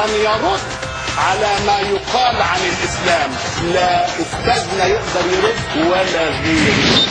أن يرد على ما يقال عن الإسلام لا أستاذنا يقدر يرد ولا غيره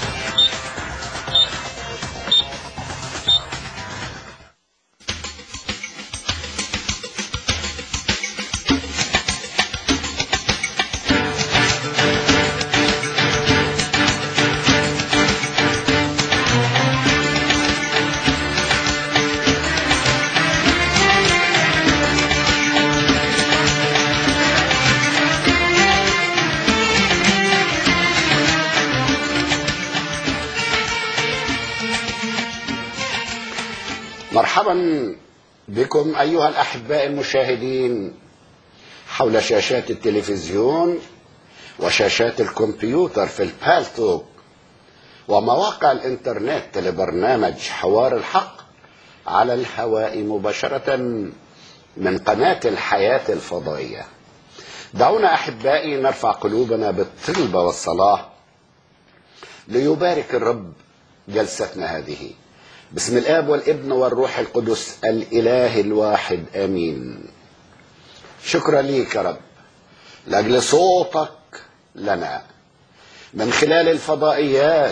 مرحبا بكم أيها الأحباء المشاهدين حول شاشات التلفزيون وشاشات الكمبيوتر في البالتوك ومواقع الإنترنت لبرنامج حوار الحق على الهواء مباشرة من قناة الحياة الفضائية دعونا أحبائي نرفع قلوبنا بالطلبة والصلاة ليبارك الرب جلستنا هذه بسم الاب والابن والروح القدس الاله الواحد امين شكرا ليك يا رب لاجل صوتك لنا من خلال الفضائيات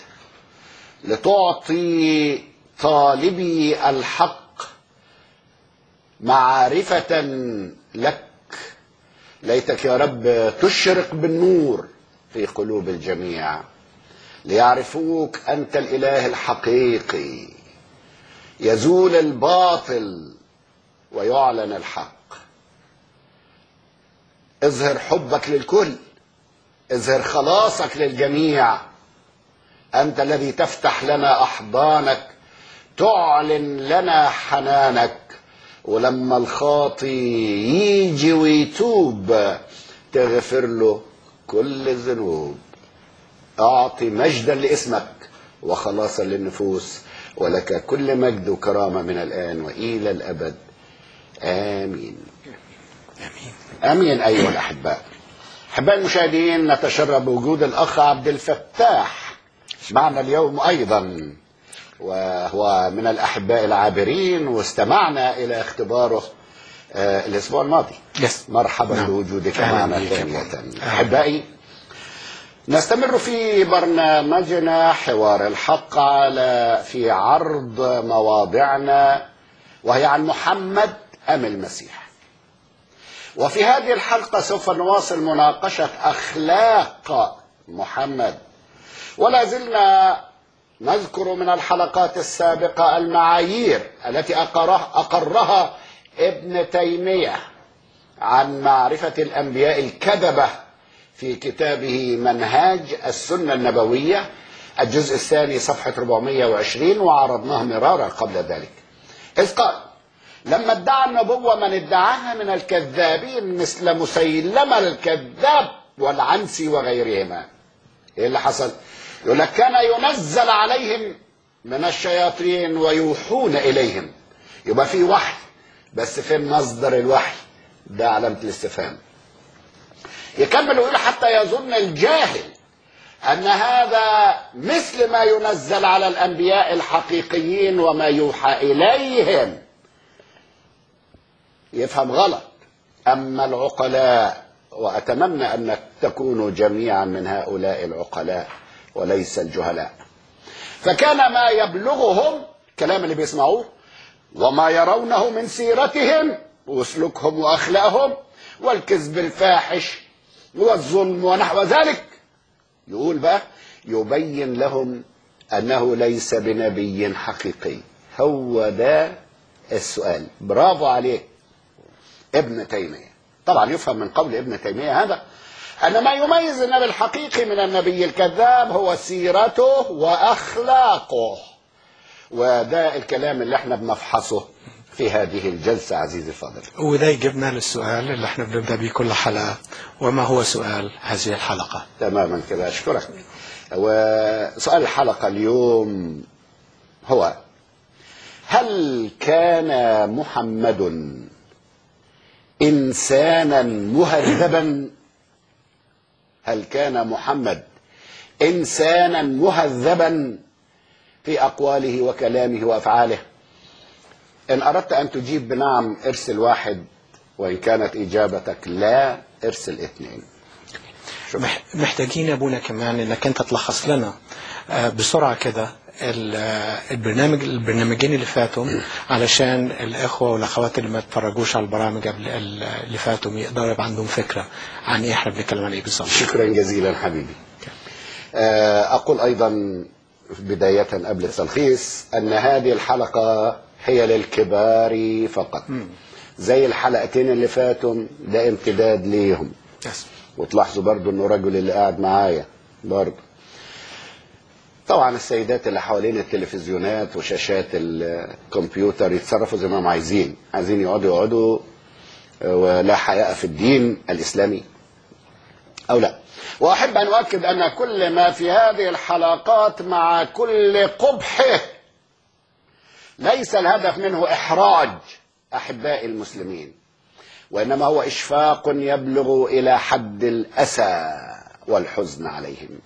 لتعطي طالبي الحق معرفه لك ليتك يا رب تشرق بالنور في قلوب الجميع ليعرفوك انت الاله الحقيقي يزول الباطل ويعلن الحق اظهر حبك للكل اظهر خلاصك للجميع انت الذي تفتح لنا احضانك تعلن لنا حنانك ولما الخاطي يجي ويتوب تغفر له كل الذنوب أعطي مجدا لاسمك وخلاصا للنفوس ولك كل مجد وكرامة من الآن وإلى الأبد آمين آمين أيها الأحباء أحباء المشاهدين نتشرف بوجود الأخ عبد الفتاح معنا اليوم أيضا وهو من الأحباء العابرين واستمعنا إلى اختباره آه الأسبوع الماضي Yes. مرحبا نعم. بوجودك أهلا معنا بك. ثانية أحبائي نستمر في برنامجنا حوار الحق على في عرض مواضعنا وهي عن محمد أم المسيح وفي هذه الحلقة سوف نواصل مناقشة أخلاق محمد ولا زلنا نذكر من الحلقات السابقة المعايير التي أقرها, أقرها ابن تيمية عن معرفة الأنبياء الكذبة في كتابه منهاج السنة النبوية الجزء الثاني صفحة 420 وعرضناه مرارا قبل ذلك إذ قال لما ادعى النبوة من ادعاها من الكذابين مثل مسيلمة الكذاب والعنسي وغيرهما ايه اللي حصل يقول لك كان ينزل عليهم من الشياطين ويوحون اليهم يبقى في وحي بس فين مصدر الوحي ده علامة الاستفهام يكمل ويقول حتى يظن الجاهل أن هذا مثل ما ينزل على الأنبياء الحقيقيين وما يوحى إليهم يفهم غلط أما العقلاء وأتمنى أن تكونوا جميعا من هؤلاء العقلاء وليس الجهلاء فكان ما يبلغهم كلام اللي بيسمعوه وما يرونه من سيرتهم وسلوكهم واخلاقهم والكذب الفاحش والظلم ونحو ذلك يقول بقى يبين لهم انه ليس بنبي حقيقي هو ده السؤال برافو عليك ابن تيميه طبعا يفهم من قول ابن تيميه هذا ان ما يميز النبي الحقيقي من النبي الكذاب هو سيرته واخلاقه وده الكلام اللي احنا بنفحصه في هذه الجلسة عزيزي الفاضل وده يجيبنا للسؤال اللي احنا بنبدا بيه كل حلقه وما هو سؤال هذه الحلقه؟ تماما كده أشكرك وسؤال الحلقة اليوم هو هل كان محمد إنسانا مهذبا هل كان محمد إنسانا مهذبا في أقواله وكلامه وأفعاله إن أردت أن تجيب بنعم ارسل واحد وإن كانت إجابتك لا ارسل اثنين شكرا. مح- محتاجين يا ابونا كمان انك انت تلخص لنا آه، بسرعه كده ال- آه، البرنامج البرنامجين اللي فاتوا علشان الاخوه والاخوات اللي ما اتفرجوش على البرامج قبل ال- اللي فاتوا يقدروا يبقى عندهم فكره عن ايه احنا بنتكلم عن ايه بالظبط شكرا جزيلا حبيبي آه، أقول أيضا بداية قبل التلخيص أن هذه الحلقة هي للكبار فقط زي الحلقتين اللي فاتوا ده امتداد ليهم يس. وتلاحظوا برضو انه الرجل اللي قاعد معايا برضو طبعا السيدات اللي حوالين التلفزيونات وشاشات الكمبيوتر يتصرفوا زي ما هم عايزين عايزين يقعدوا يقعدوا آه، ولا حياء في الدين الإسلامي أو لا وأحب أن أؤكد أن كل ما في هذه الحلقات مع كل قبحه ليس الهدف منه إحراج أحباء المسلمين وإنما هو إشفاق يبلغ إلى حد الأسى والحزن عليهم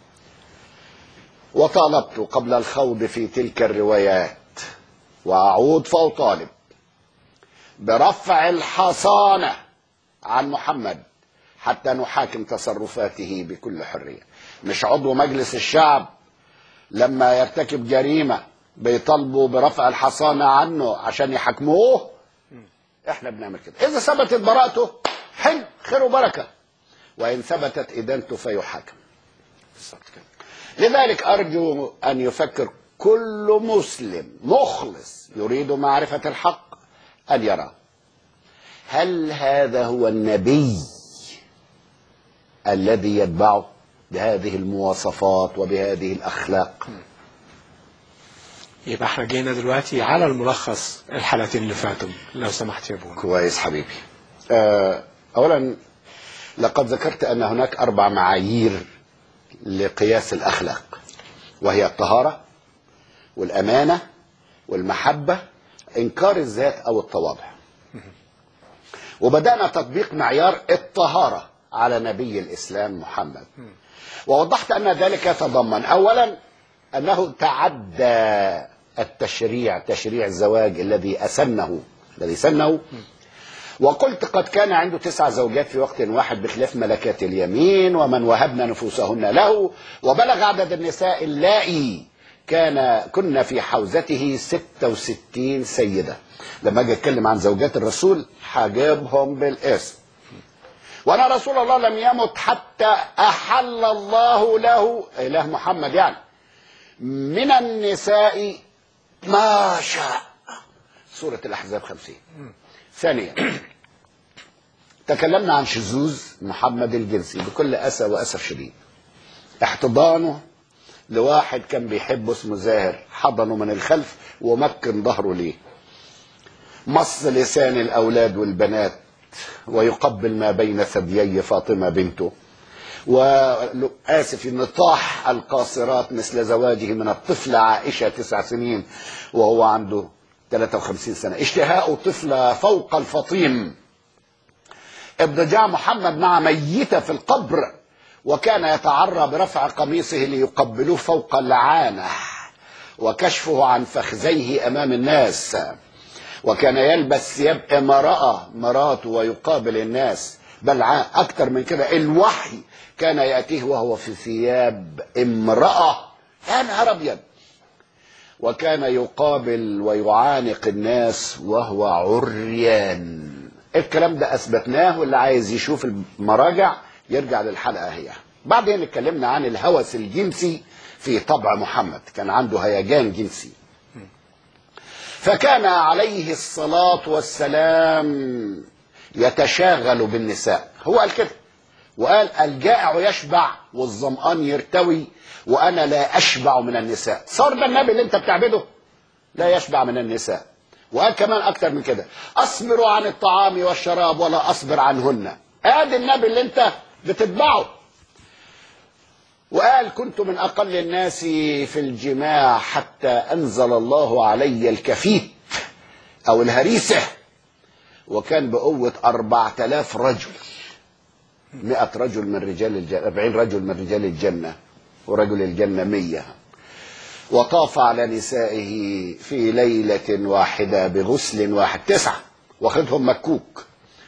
وطالبت قبل الخوض في تلك الروايات وأعود فأطالب برفع الحصانة عن محمد حتى نحاكم تصرفاته بكل حرية مش عضو مجلس الشعب لما يرتكب جريمة بيطالبوا برفع الحصانة عنه عشان يحاكموه احنا بنعمل كده اذا ثبتت براءته حلو خير وبركه وان ثبتت ادانته فيحاكم بالظبط كده لذلك ارجو ان يفكر كل مسلم مخلص يريد معرفه الحق ان يرى هل هذا هو النبي الذي يتبعه بهذه المواصفات وبهذه الاخلاق يبقى احنا جينا دلوقتي على الملخص الحلقتين اللي فاتوا لو سمحت يا ابونا كويس حبيبي آه، اولا لقد ذكرت ان هناك اربع معايير لقياس الاخلاق وهي الطهاره والامانه والمحبه انكار الذات او التواضع وبدانا تطبيق معيار الطهاره على نبي الاسلام محمد ووضحت ان ذلك يتضمن اولا انه تعدى التشريع تشريع الزواج الذي اسنه الذي سنه وقلت قد كان عنده تسع زوجات في وقت واحد بخلاف ملكات اليمين ومن وهبنا نفوسهن له وبلغ عدد النساء اللائي كان كنا في حوزته 66 سيدة لما اجي اتكلم عن زوجات الرسول حاجبهم بالاسم وانا رسول الله لم يمت حتى احل الله له اله محمد يعني من النساء ما شاء سورة الأحزاب خمسين ثانيا تكلمنا عن شذوذ محمد الجنسي بكل أسى وأسف شديد احتضانه لواحد كان بيحبه اسمه زاهر حضنه من الخلف ومكن ظهره ليه مص لسان الأولاد والبنات ويقبل ما بين ثديي فاطمة بنته وآسف نطاح القاصرات مثل زواجه من الطفلة عائشة تسع سنين وهو عنده 53 سنة اشتهاء طفلة فوق الفطيم اضطجاع محمد مع ميتة في القبر وكان يتعرى برفع قميصه ليقبلوه فوق اللعانة وكشفه عن فخذيه أمام الناس وكان يلبس ثياب امرأة مراته ويقابل الناس بل ع- أكثر من كده الوحي كان يأتيه وهو في ثياب امرأة يا نهار أبيض وكان يقابل ويعانق الناس وهو عريان الكلام ده أثبتناه واللي عايز يشوف المراجع يرجع للحلقة هي بعدين اتكلمنا عن الهوس الجنسي في طبع محمد كان عنده هيجان جنسي فكان عليه الصلاة والسلام يتشاغل بالنساء هو قال كده وقال الجائع يشبع والظمآن يرتوي وأنا لا أشبع من النساء صار ده النبي اللي أنت بتعبده لا يشبع من النساء وقال كمان أكتر من كده أصبر عن الطعام والشراب ولا أصبر عنهن ادي النبي اللي أنت بتتبعه وقال كنت من أقل الناس في الجماع حتى أنزل الله علي الكفيت أو الهريسة وكان بقوة أربعة آلاف رجل مئة رجل من رجال الجنة أربعين رجل من رجال الجنة ورجل الجنة مية وطاف على نسائه في ليلة واحدة بغسل واحد تسعة واخدهم مكوك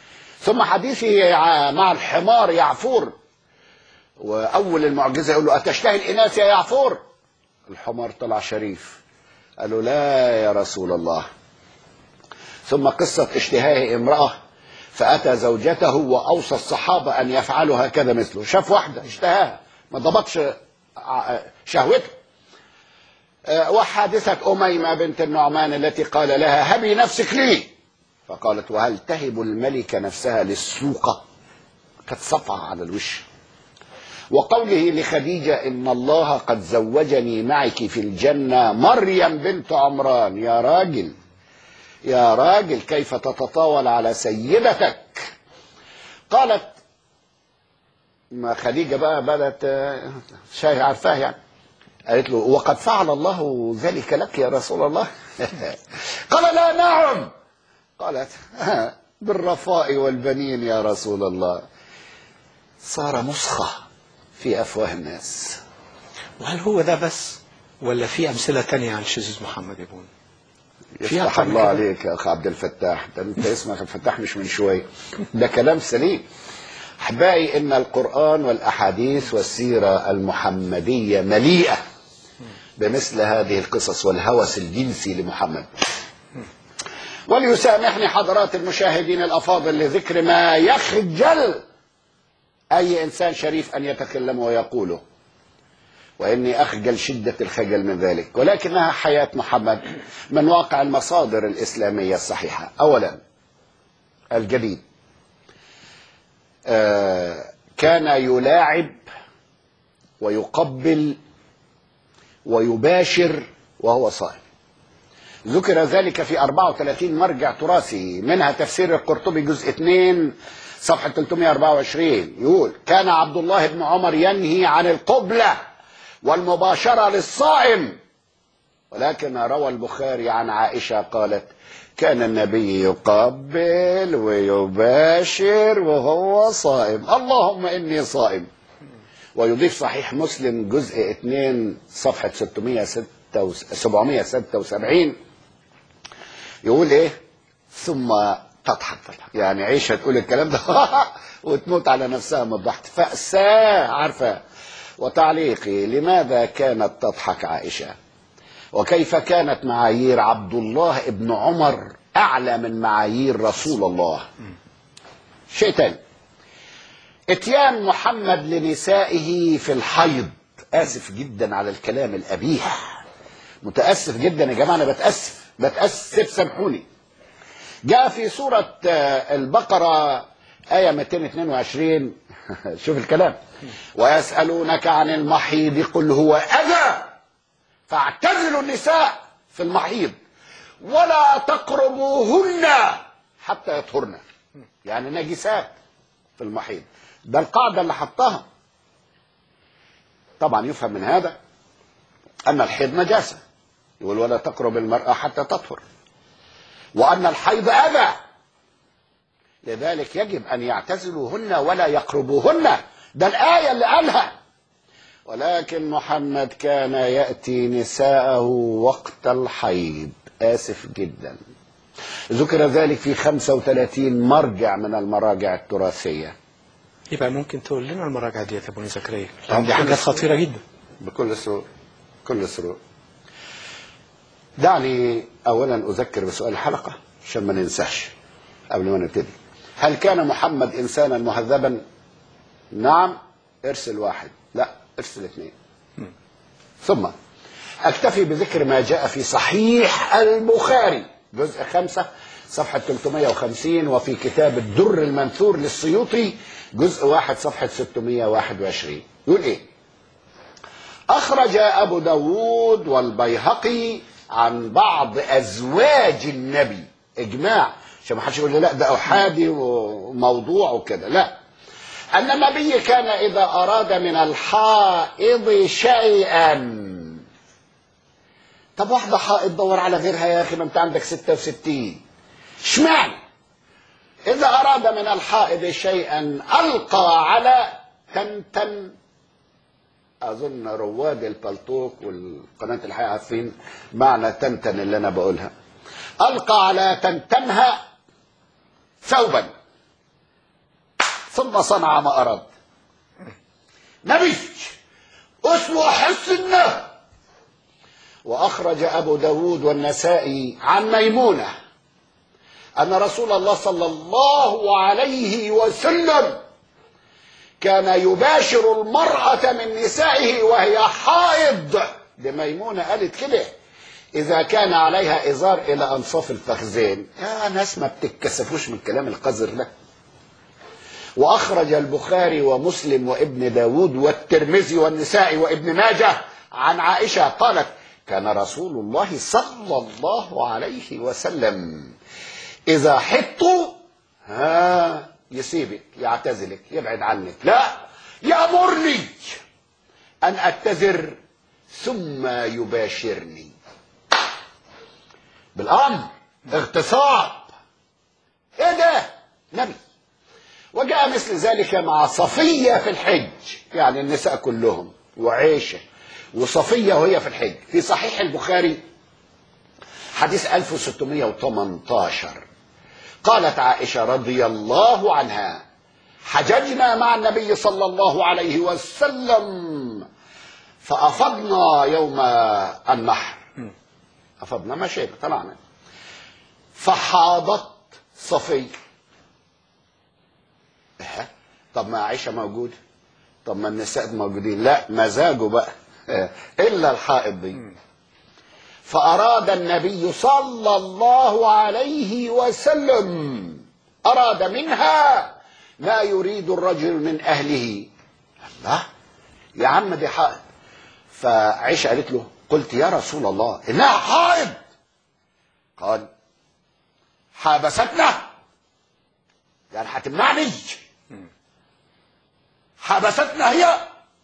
ثم حديثه ع- مع الحمار يعفور وأول المعجزة يقول له أتشتهي الإناث يا يعفور الحمار طلع شريف قال له لا يا رسول الله ثم قصة اشتهاء امرأة فأتى زوجته وأوصى الصحابة أن يفعلوا هكذا مثله شاف واحدة اشتهاها ما ضبطش ع- شهوته آه، وحادثة أميمة بنت النعمان التي قال لها هبي نفسك لي فقالت وهل تهب الملكة نفسها للسوقة كانت صفعة على الوش وقوله لخديجة إن الله قد زوجني معك في الجنة مريم بنت عمران يا راجل يا راجل كيف تتطاول على سيدتك قالت ما خديجة بقى بدأت آه، شاي عارفاه يعني قالت له وقد فعل الله ذلك لك يا رسول الله قال لا نعم قالت بالرفاء والبنين يا رسول الله صار مسخة في أفواه الناس وهل هو ده بس ولا في أمثلة تانية عن شذوذ محمد يبون فيها يفتح أكتر من الله كده؟ عليك يا أخ عبد الفتاح ده أنت اسمك الفتاح مش من شوية ده كلام سليم أحبائي إن القرآن والأحاديث والسيرة المحمدية مليئة بمثل هذه القصص والهوس الجنسي لمحمد وليسامحني حضرات المشاهدين الأفاضل لذكر ما يخجل أي إنسان شريف أن يتكلم ويقوله وإني أخجل شدة الخجل من ذلك ولكنها حياة محمد من واقع المصادر الإسلامية الصحيحة أولا الجديد آه، كان يلاعب ويقبل ويباشر وهو صائم ذكر ذلك في 34 مرجع تراثي منها تفسير القرطبي جزء 2 صفحة 324 يقول كان عبد الله بن عمر ينهي عن القبلة والمباشرة للصائم ولكن روى البخاري عن عائشة قالت كان النبي يقبل ويباشر وهو صائم اللهم إني صائم ويضيف صحيح مسلم جزء 2 صفحة 776 يقول ايه ثم تضحك تضحك يعني عيشة تقول الكلام ده وتموت على نفسها من الضحك فأساء عارفة وتعليقي لماذا كانت تضحك عائشة وكيف كانت معايير عبد الله ابن عمر أعلى من معايير رسول الله شيء تاني اتيان محمد لنسائه في الحيض آسف جدا على الكلام القبيح متأسف جدا يا جماعة أنا بتأسف بتأسف سامحوني جاء في سورة آه، البقرة آية 222 شوف الكلام ويسألونك عن المحيض قل هو أذى فاعتزلوا النساء في المحيض ولا تقربوهن حتى يطهرن يعني نجسات في المحيض ده القاعدة اللي حطها طبعا يفهم من هذا أن الحيض نجاسة يقول ولا تقرب المرأة حتى تطهر وأن الحيض أذى لذلك يجب أن يعتزلوهن ولا يقربوهن ده الآية اللي قالها ولكن محمد كان يأتي نساءه وقت الحيض آسف جدا ذكر ذلك في 35 مرجع من المراجع التراثية يبقى ممكن تقول لنا المراجعة دي يا ابو زكريا طبعاً. لأن دي حاجات خطيرة جدا بكل سرور كل سرور دعني اولا اذكر بسؤال الحلقه عشان ما ننساش قبل ما نبتدي هل كان محمد انسانا مهذبا نعم ارسل واحد لا ارسل اثنين ثم اكتفي بذكر ما جاء في صحيح البخاري جزء خمسة صفحة 350 وفي كتاب الدر المنثور للسيوطي جزء واحد صفحة 621 يقول ايه أخرج أبو داود والبيهقي عن بعض أزواج النبي إجماع عشان ما حدش يقول لي لا ده أحادي وموضوع وكده لا أن النبي كان إذا أراد من الحائض شيئا طب واحدة حائض دور على غيرها يا أخي ما أنت عندك 66 اشمعنى إذا أراد من الحائض شيئا ألقى على تمتم اظن رواد البلطوك والقناه الحياه عارفين معنى تنتن اللي انا بقولها القى على تنتنها ثوبا ثم صنع ما أراد نبي أسوأ حسنه وأخرج أبو داود والنسائي عن ميمونة أن رسول الله صلى الله عليه وسلم كان يباشر المرأة من نسائه وهي حائض دي ميمونة قالت كده إذا كان عليها إزار إلى أنصاف الفخذين يا ناس ما بتتكسفوش من الكلام القذر ده وأخرج البخاري ومسلم وابن داود والترمذي والنسائي وابن ماجه عن عائشة قالت كان رسول الله صلى الله عليه وسلم إذا حط ها يسيبك يعتزلك يبعد عنك لا يأمرني أن أتذر ثم يباشرني بالأمر اغتصاب ايه ده نبي وجاء مثل ذلك مع صفية في الحج يعني النساء كلهم وعيشة وصفية وهي في الحج في صحيح البخاري حديث 1618 قالت عائشة رضي الله عنها حججنا مع النبي صلى الله عليه وسلم فأفضنا يوم النحر أفضنا مشينا طلعنا فحاضت صفية إيه؟ طب ما عائشة موجودة طب ما النساء موجودين لا مزاجه بقى إلا الحائض دي فأراد النبي صلى الله عليه وسلم أراد منها ما يريد الرجل من أهله الله يا عم دي حائض فعائشة قالت له قلت يا رسول الله إنها حائض قال حابستنا يعني هتمنعني حبستنا هي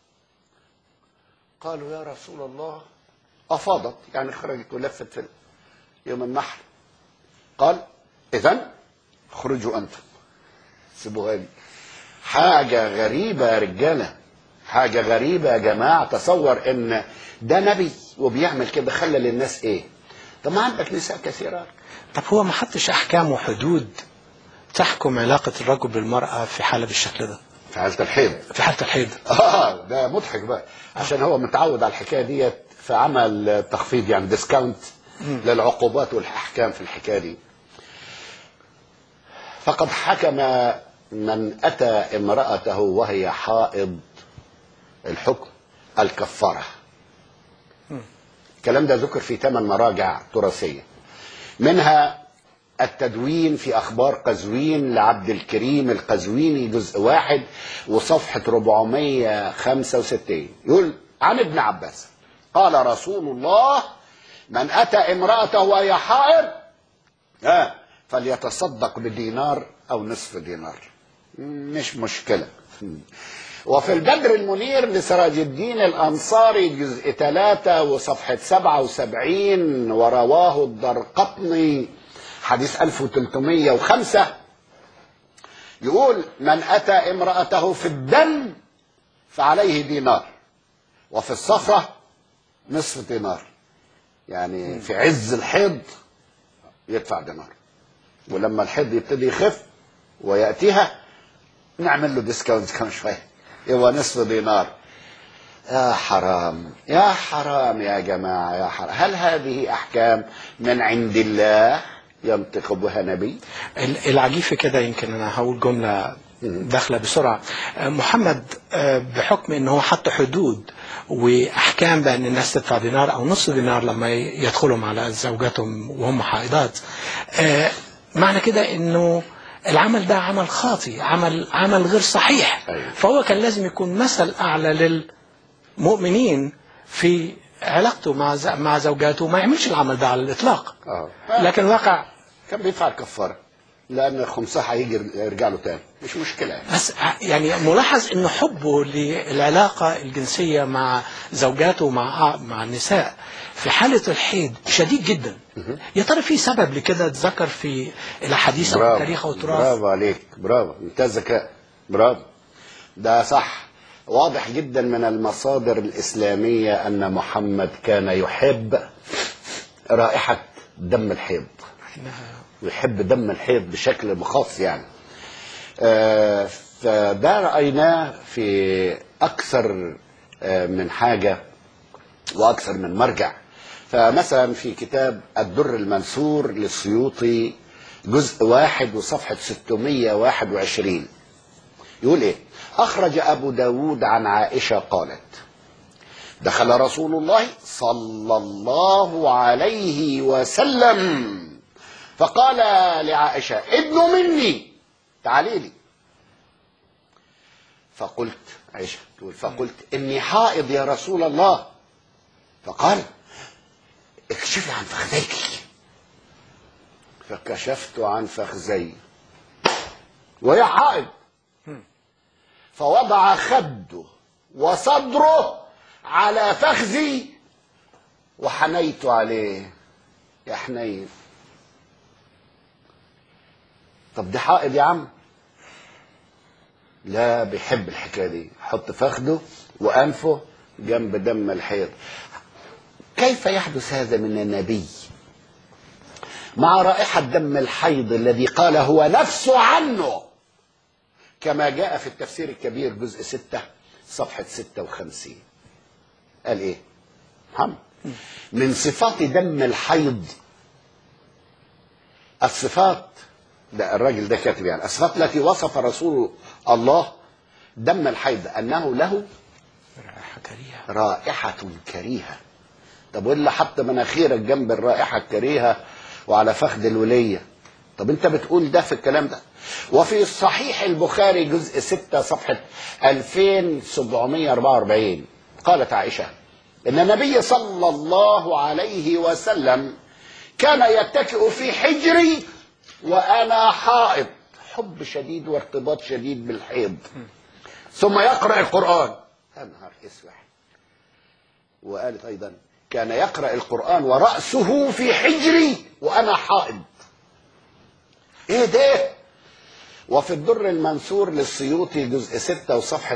قالوا يا رسول الله أفاضت يعني خرجت ولفت في يوم النحر قال إذا اخرجوا أنتم سيبوها لي حاجة غريبة يا رجالة حاجة غريبة يا جماعة تصور إن ده نبي وبيعمل كده خلى للناس إيه طب ما عندك نساء كثيرات طب هو ما حطش احكام وحدود تحكم علاقه الرجل بالمراه في حاله بالشكل ده في حالة الحيض في حاله الحيض اه ده مضحك بقى عشان هو متعود على الحكايه ديت فعمل تخفيض يعني ديسكاونت للعقوبات والاحكام في الحكايه دي فقد حكم من اتى امراته وهي حائض الحكم الكفاره الكلام ده ذكر في ثمان مراجع تراثيه منها التدوين في أخبار قزوين لعبد الكريم القزويني جزء واحد وصفحة 465 يقول عن ابن عباس قال رسول الله من أتى امرأته وهي حائض آه فليتصدق بدينار أو نصف دينار مش مشكلة وفي البدر المنير لسراج الدين الأنصاري جزء ثلاثة وصفحة سبعة وسبعين ورواه الدرقطني حديث 1305 يقول من أتى امرأته في الدم فعليه دينار وفي الصفرة نصف دينار يعني في عز الحيض يدفع دينار ولما الحيض يبتدي يخف ويأتيها نعمل له ديسكاونت كم شوية يبقى نصف دينار يا حرام يا حرام يا جماعة يا حرام هل هذه أحكام من عند الله ينطق بها نبي ال- العجيب في كده يمكن انا هقول جمله داخله بسرعه آه، محمد آه، بحكم ان هو حط حدود واحكام بان الناس تدفع دينار او نصف دينار لما ي- يدخلهم على زوجاتهم وهم حائضات آه، معنى كده انه العمل ده عمل خاطئ عمل عمل غير صحيح أيوة. فهو كان لازم يكون مثل اعلى للمؤمنين في علاقته مع ز- مع زوجاته ما يعملش العمل ده على الاطلاق آه. لكن الواقع كان بيدفع الكفارة لأن خمسها هيجي يرجع له تاني مش مشكلة يعني. بس يعني ملاحظ انه حبه للعلاقه الجنسيه مع زوجاته مع مع النساء في حاله الحيض شديد جدا يا ترى في سبب لكده اتذكر في الاحاديث او التاريخ او التراث برافو عليك برافو انت ذكاء برافو ده صح واضح جدا من المصادر الإسلامية أن محمد كان يحب رائحة دم الحيض ويحب دم الحيض بشكل خاص يعني آه، فده رأيناه في أكثر آه، من حاجة وأكثر من مرجع فمثلا في كتاب الدر المنثور للسيوطي جزء واحد وصفحة 621 يقول ايه أخرج أبو داود عن عائشة قالت دخل رسول الله صلى الله عليه وسلم فقال لعائشة ادنوا مني تعالي لي فقلت عائشة تقول فقلت إني حائض يا رسول الله فقال اكشفي عن فخذيك فكشفت عن فخذي وهي حائض فوضع خده وصدره على فخذي وحنيت عليه يا حنين طب دي حائض يا عم لا بيحب الحكايه دي حط فخده وانفه جنب دم الحيض كيف يحدث هذا من النبي مع رائحة دم الحيض الذي قال هو نفسه عنه كما جاء في التفسير الكبير جزء ستة صفحة ستة وخمسين قال ايه محمد من صفات دم الحيض الصفات ده الراجل ده كاتب يعني الصفات التي وصف رسول الله دم الحيض انه له رائحة كريهة رائحة كريهة طب واللي حط مناخيرك جنب الرائحة الكريهة وعلى فخذ الولية طب انت بتقول ده في الكلام ده وفي صحيح البخاري جزء 6 صفحة 2744 قالت عائشة ان النبي صلى الله عليه وسلم كان يتكئ في حجري وانا حائض حب شديد وارتباط شديد بالحيض ثم يقرأ القرآن يا نهار اسوح وقالت ايضا كان يقرا القران وراسه في حجري وانا حائض ايه ده وفي الدر المنثور للسيوطي جزء 6 وصفحة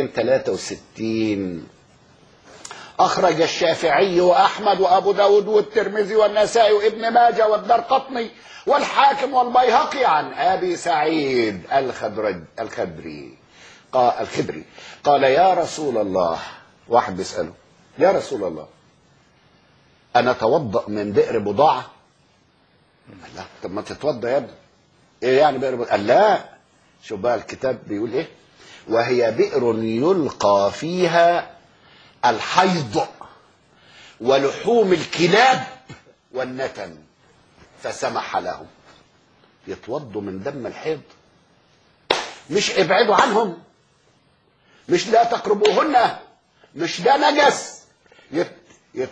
263 أخرج الشافعي وأحمد وأبو داود والترمذي والنسائي وابن ماجه والدرقطني والحاكم والبيهقي عن أبي سعيد الخدرج الخدري قال الخدري قال يا رسول الله واحد بيسأله يا رسول الله أنا أتوضأ من بئر بضاعة قال لا طب ما تتوضأ يا ابني ايه يعني بئر بضاعة قال لا شوف بقى الكتاب بيقول ايه وهي بئر يلقى فيها الحيض ولحوم الكلاب والنتن فسمح لهم يتوضوا من دم الحيض مش ابعدوا عنهم مش لا تقربوهن مش ده نجس يت... يت...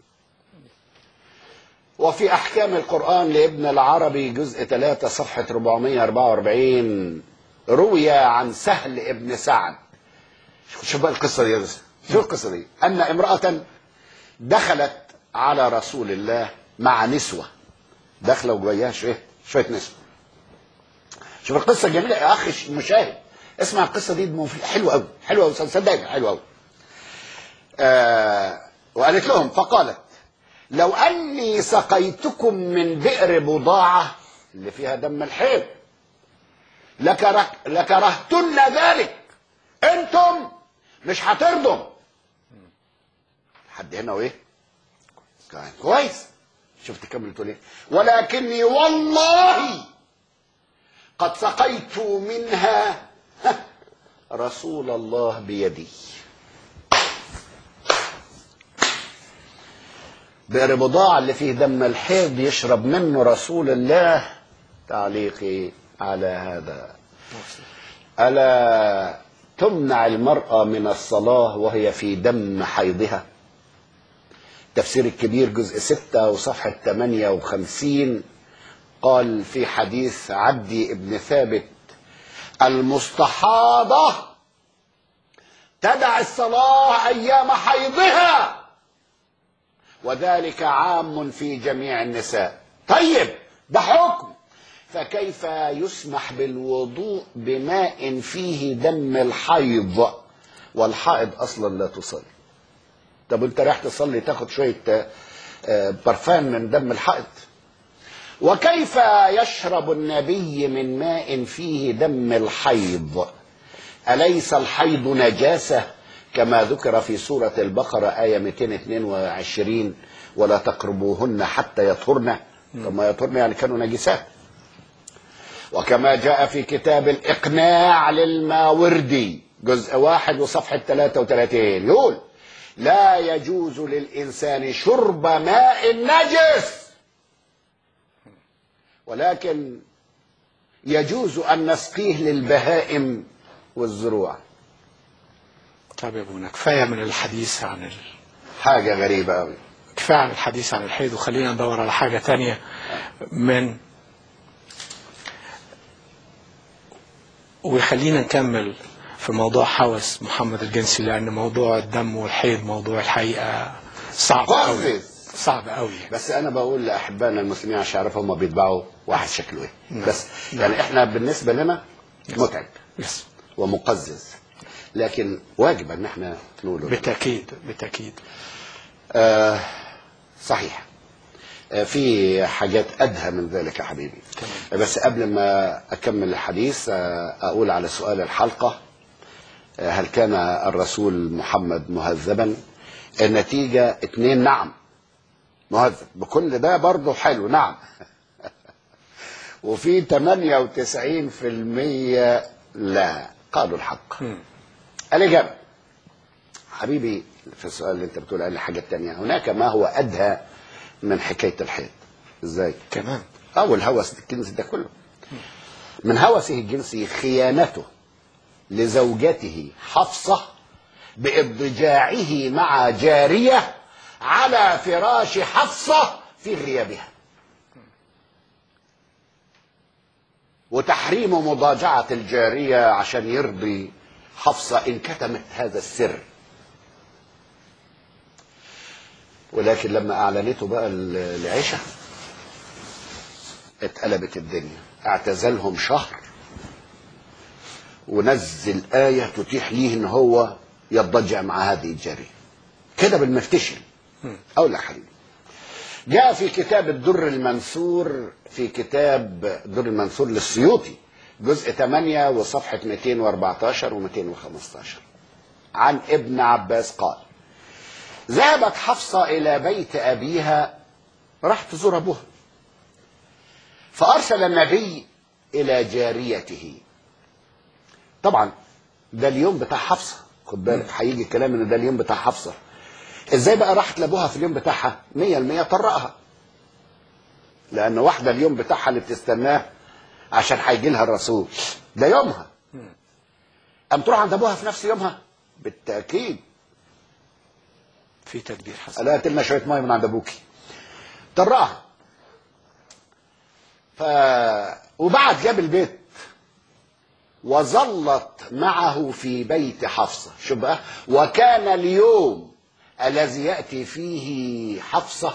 وفي أحكام القرآن لابن العربي جزء 3 صفحة 444 روي عن سهل ابن سعد شوف بقى القصة دي شو القصة دي أن امرأة دخلت على رسول الله مع نسوة داخلة وجايها شوية شوية نسوة شوف القصة الجميلة يا أخي المشاهد اسمع القصة دي مف- حلوة أوي حلوة أوي صدقني حلوة أوي آه وقالت لهم فقالت لو أني سقيتكم من بئر بضاعة اللي فيها دم الحيض لكره لكرهتن ذلك انتم مش هترضوا حد هنا وايه كان كويس شفت كمل تقول ايه ولكني والله قد سقيت منها رسول الله بيدي بئر بضاعة اللي فيه دم الحيض يشرب منه رسول الله تعليقي على هذا ألا تمنع المرأة من الصلاة وهي في دم حيضها تفسير الكبير جزء 6 وصفحة 58 قال في حديث عبدي ابن ثابت المستحاضة تدع الصلاة أيام حيضها وذلك عام في جميع النساء طيب ده حكم فكيف يسمح بالوضوء بماء فيه دم الحيض والحائض اصلا لا تصلي طب انت رايح تصلي تاخد شويه آه، برفان من دم الحائض وكيف يشرب النبي من ماء فيه دم الحيض أليس الحيض نجاسة كما ذكر في سورة البقرة آية 222 ولا تقربوهن حتى يطهرن طب ما يطهرن يعني كانوا نجسات وكما جاء في كتاب الإقناع للماوردي جزء واحد وصفحة 33 يقول لا يجوز للإنسان شرب ماء نجس ولكن يجوز أن نسقيه للبهائم والزروع طيب يا ابونا كفايه من الحديث عن ال... حاجة غريبة أوي كفايه عن الحديث عن الحيض وخلينا ندور على حاجه تانية من ويخلينا نكمل في موضوع حوس محمد الجنسي لان موضوع الدم والحيض موضوع الحقيقه صعب قوي قفز صعب قوي بس انا بقول لاحبائنا المسلمين عشان يعرفوا هم بيتبعوا واحد شكله ايه بس يعني احنا بالنسبه لنا متعب يس ومقزز لكن واجب ان احنا نقوله بالتاكيد بالتاكيد آه صحيح آه في حاجات ادهى من ذلك يا حبيبي تمام. بس قبل ما اكمل الحديث آه اقول على سؤال الحلقه آه هل كان الرسول محمد مهذبا النتيجه اتنين نعم مهذب بكل ده برضه حلو نعم وفي 98% لا قالوا الحق مم. الإجابة حبيبي في السؤال اللي أنت بتقول عليه حاجة تانية هناك ما هو أدهى من حكاية الحيض إزاي؟ كمان أو الهوس الجنسي ده كله من هوسه الجنسي خيانته لزوجته حفصة باضطجاعه مع جارية على فراش حفصة في غيابها وتحريم مضاجعة الجارية عشان يرضي حفصة إن كتمت هذا السر ولكن لما أعلنته بقى ل- لعيشة اتقلبت الدنيا اعتزلهم شهر ونزل آية تتيح ليه إن هو يضجع مع هذه الجارية كده بالمفتشل أقول لك حبيبي جاء في كتاب الدر المنثور في كتاب الدر المنثور للسيوطي جزء 8 وصفحة 214 و 215 عن ابن عباس قال ذهبت حفصة إلى بيت أبيها راح تزور أبوها فأرسل النبي إلى جاريته طبعا ده اليوم بتاع حفصة خد بالك هيجي الكلام ان ده اليوم بتاع حفصة ازاي بقى راحت لابوها في اليوم بتاعها 100% طرقها لان واحدة اليوم بتاعها اللي بتستناه عشان هيجي لها الرسول ده يومها قام تروح عند ابوها في نفس يومها بالتاكيد في تدبير حسن قال لها هات لنا شويه ميه من عند ابوكي طرقها ف وبعد جاب البيت وظلت معه في بيت حفصه شوف بقى وكان اليوم الذي ياتي فيه حفصه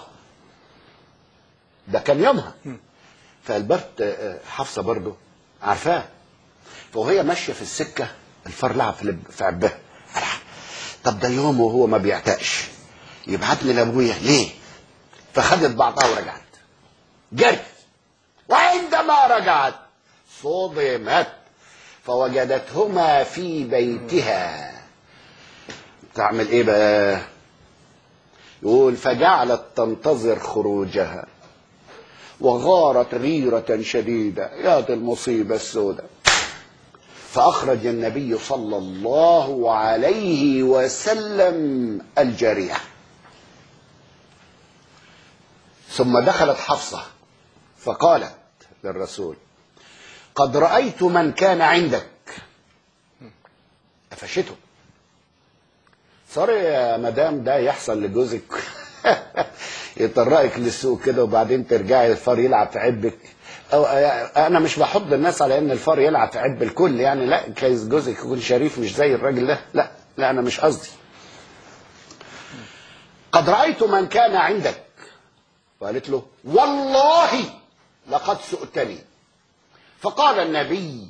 ده كان يومها فالبرت حفصه برضه عارفاه فوهي ماشيه في السكه الفار لعب في لب- في عبها قال طب ده يوم وهو ما بيعتقش يبعت لي لابويا ليه؟ فخدت بعضها ورجعت جري وعندما رجعت صدمت فوجدتهما في بيتها تعمل ايه بقى يقول فجعلت تنتظر خروجها وغارت غيرة شديدة يا دي المصيبة السوداء فأخرج النبي صلى الله عليه وسلم الجارية ثم دخلت حفصة فقالت للرسول قد رأيت من كان عندك قفشته صار يا مدام ده يحصل لجوزك يطرقك للسوق كده وبعدين ترجعي الفار يلعب في عبك أو انا مش بحض الناس على ان الفار يلعب في عب الكل يعني لا كيس جوزك يكون شريف مش زي الراجل ده لا لا انا مش قصدي قد رايت من كان عندك وقالت له والله لقد سؤتني فقال النبي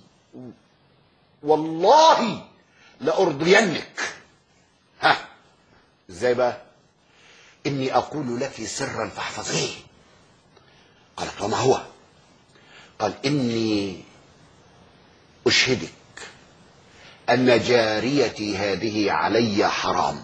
والله لأرضينك ها ازاي بقى اني اقول لك سرا فاحفظيه قالت وما هو قال اني اشهدك أن جاريتي هذه علي حرام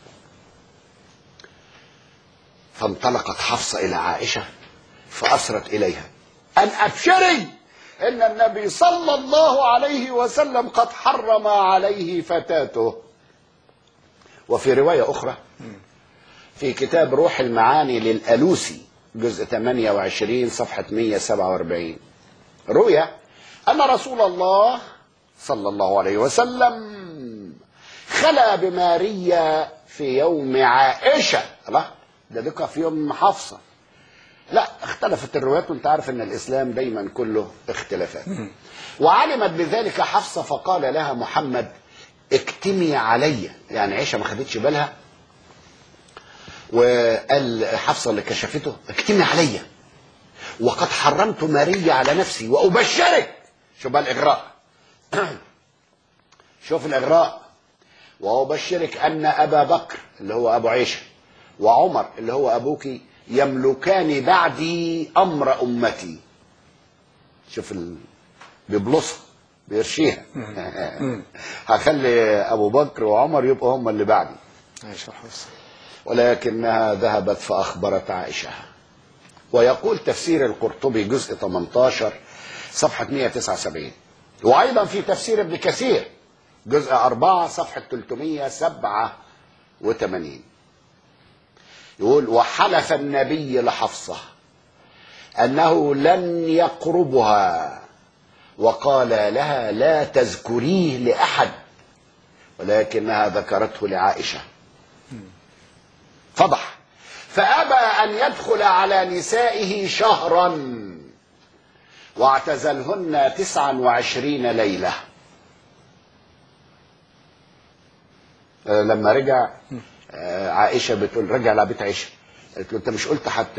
فانطلقت حفصة إلى عائشة فأسرت إليها أن أبشري إن النبي صلى الله عليه وسلم قد حرم عليه فتاته وفي رواية أخرى في كتاب روح المعاني للألوسي جزء 28 صفحة 147 روي أن رسول الله صلى الله عليه وسلم خلى بماريا في يوم عائشة الله ده دقة في يوم حفصة لا اختلفت الروايات وانت عارف ان الاسلام دايما كله اختلافات وعلمت بذلك حفصة فقال لها محمد اكتمي علي يعني عائشة ما خدتش بالها وقال حفصة اللي كشفته اكتمي علي وقد حرمت ماريا على نفسي وأبشرك شوف بقى الإغراء شوف الإغراء وأبشرك أن أبا بكر اللي هو أبو عيشة وعمر اللي هو أبوك يملكان بعدي أمر أمتي شوف ال... بيبلصها بيرشيها هخلي أبو بكر وعمر يبقوا هم اللي بعدي عائشة وحفصة ولكنها ذهبت فأخبرت عائشة ويقول تفسير القرطبي جزء 18 صفحة 179 وأيضا في تفسير ابن كثير جزء 4 صفحة 387 يقول وحلف النبي لحفصة أنه لن يقربها وقال لها لا تذكريه لأحد ولكنها ذكرته لعائشة فضح فأبى أن يدخل على نسائه شهرا واعتزلهن تسعا وعشرين ليلة آه، لما رجع آه، عائشة بتقول رجع لبيت عائشة قالت له انت مش قلت حت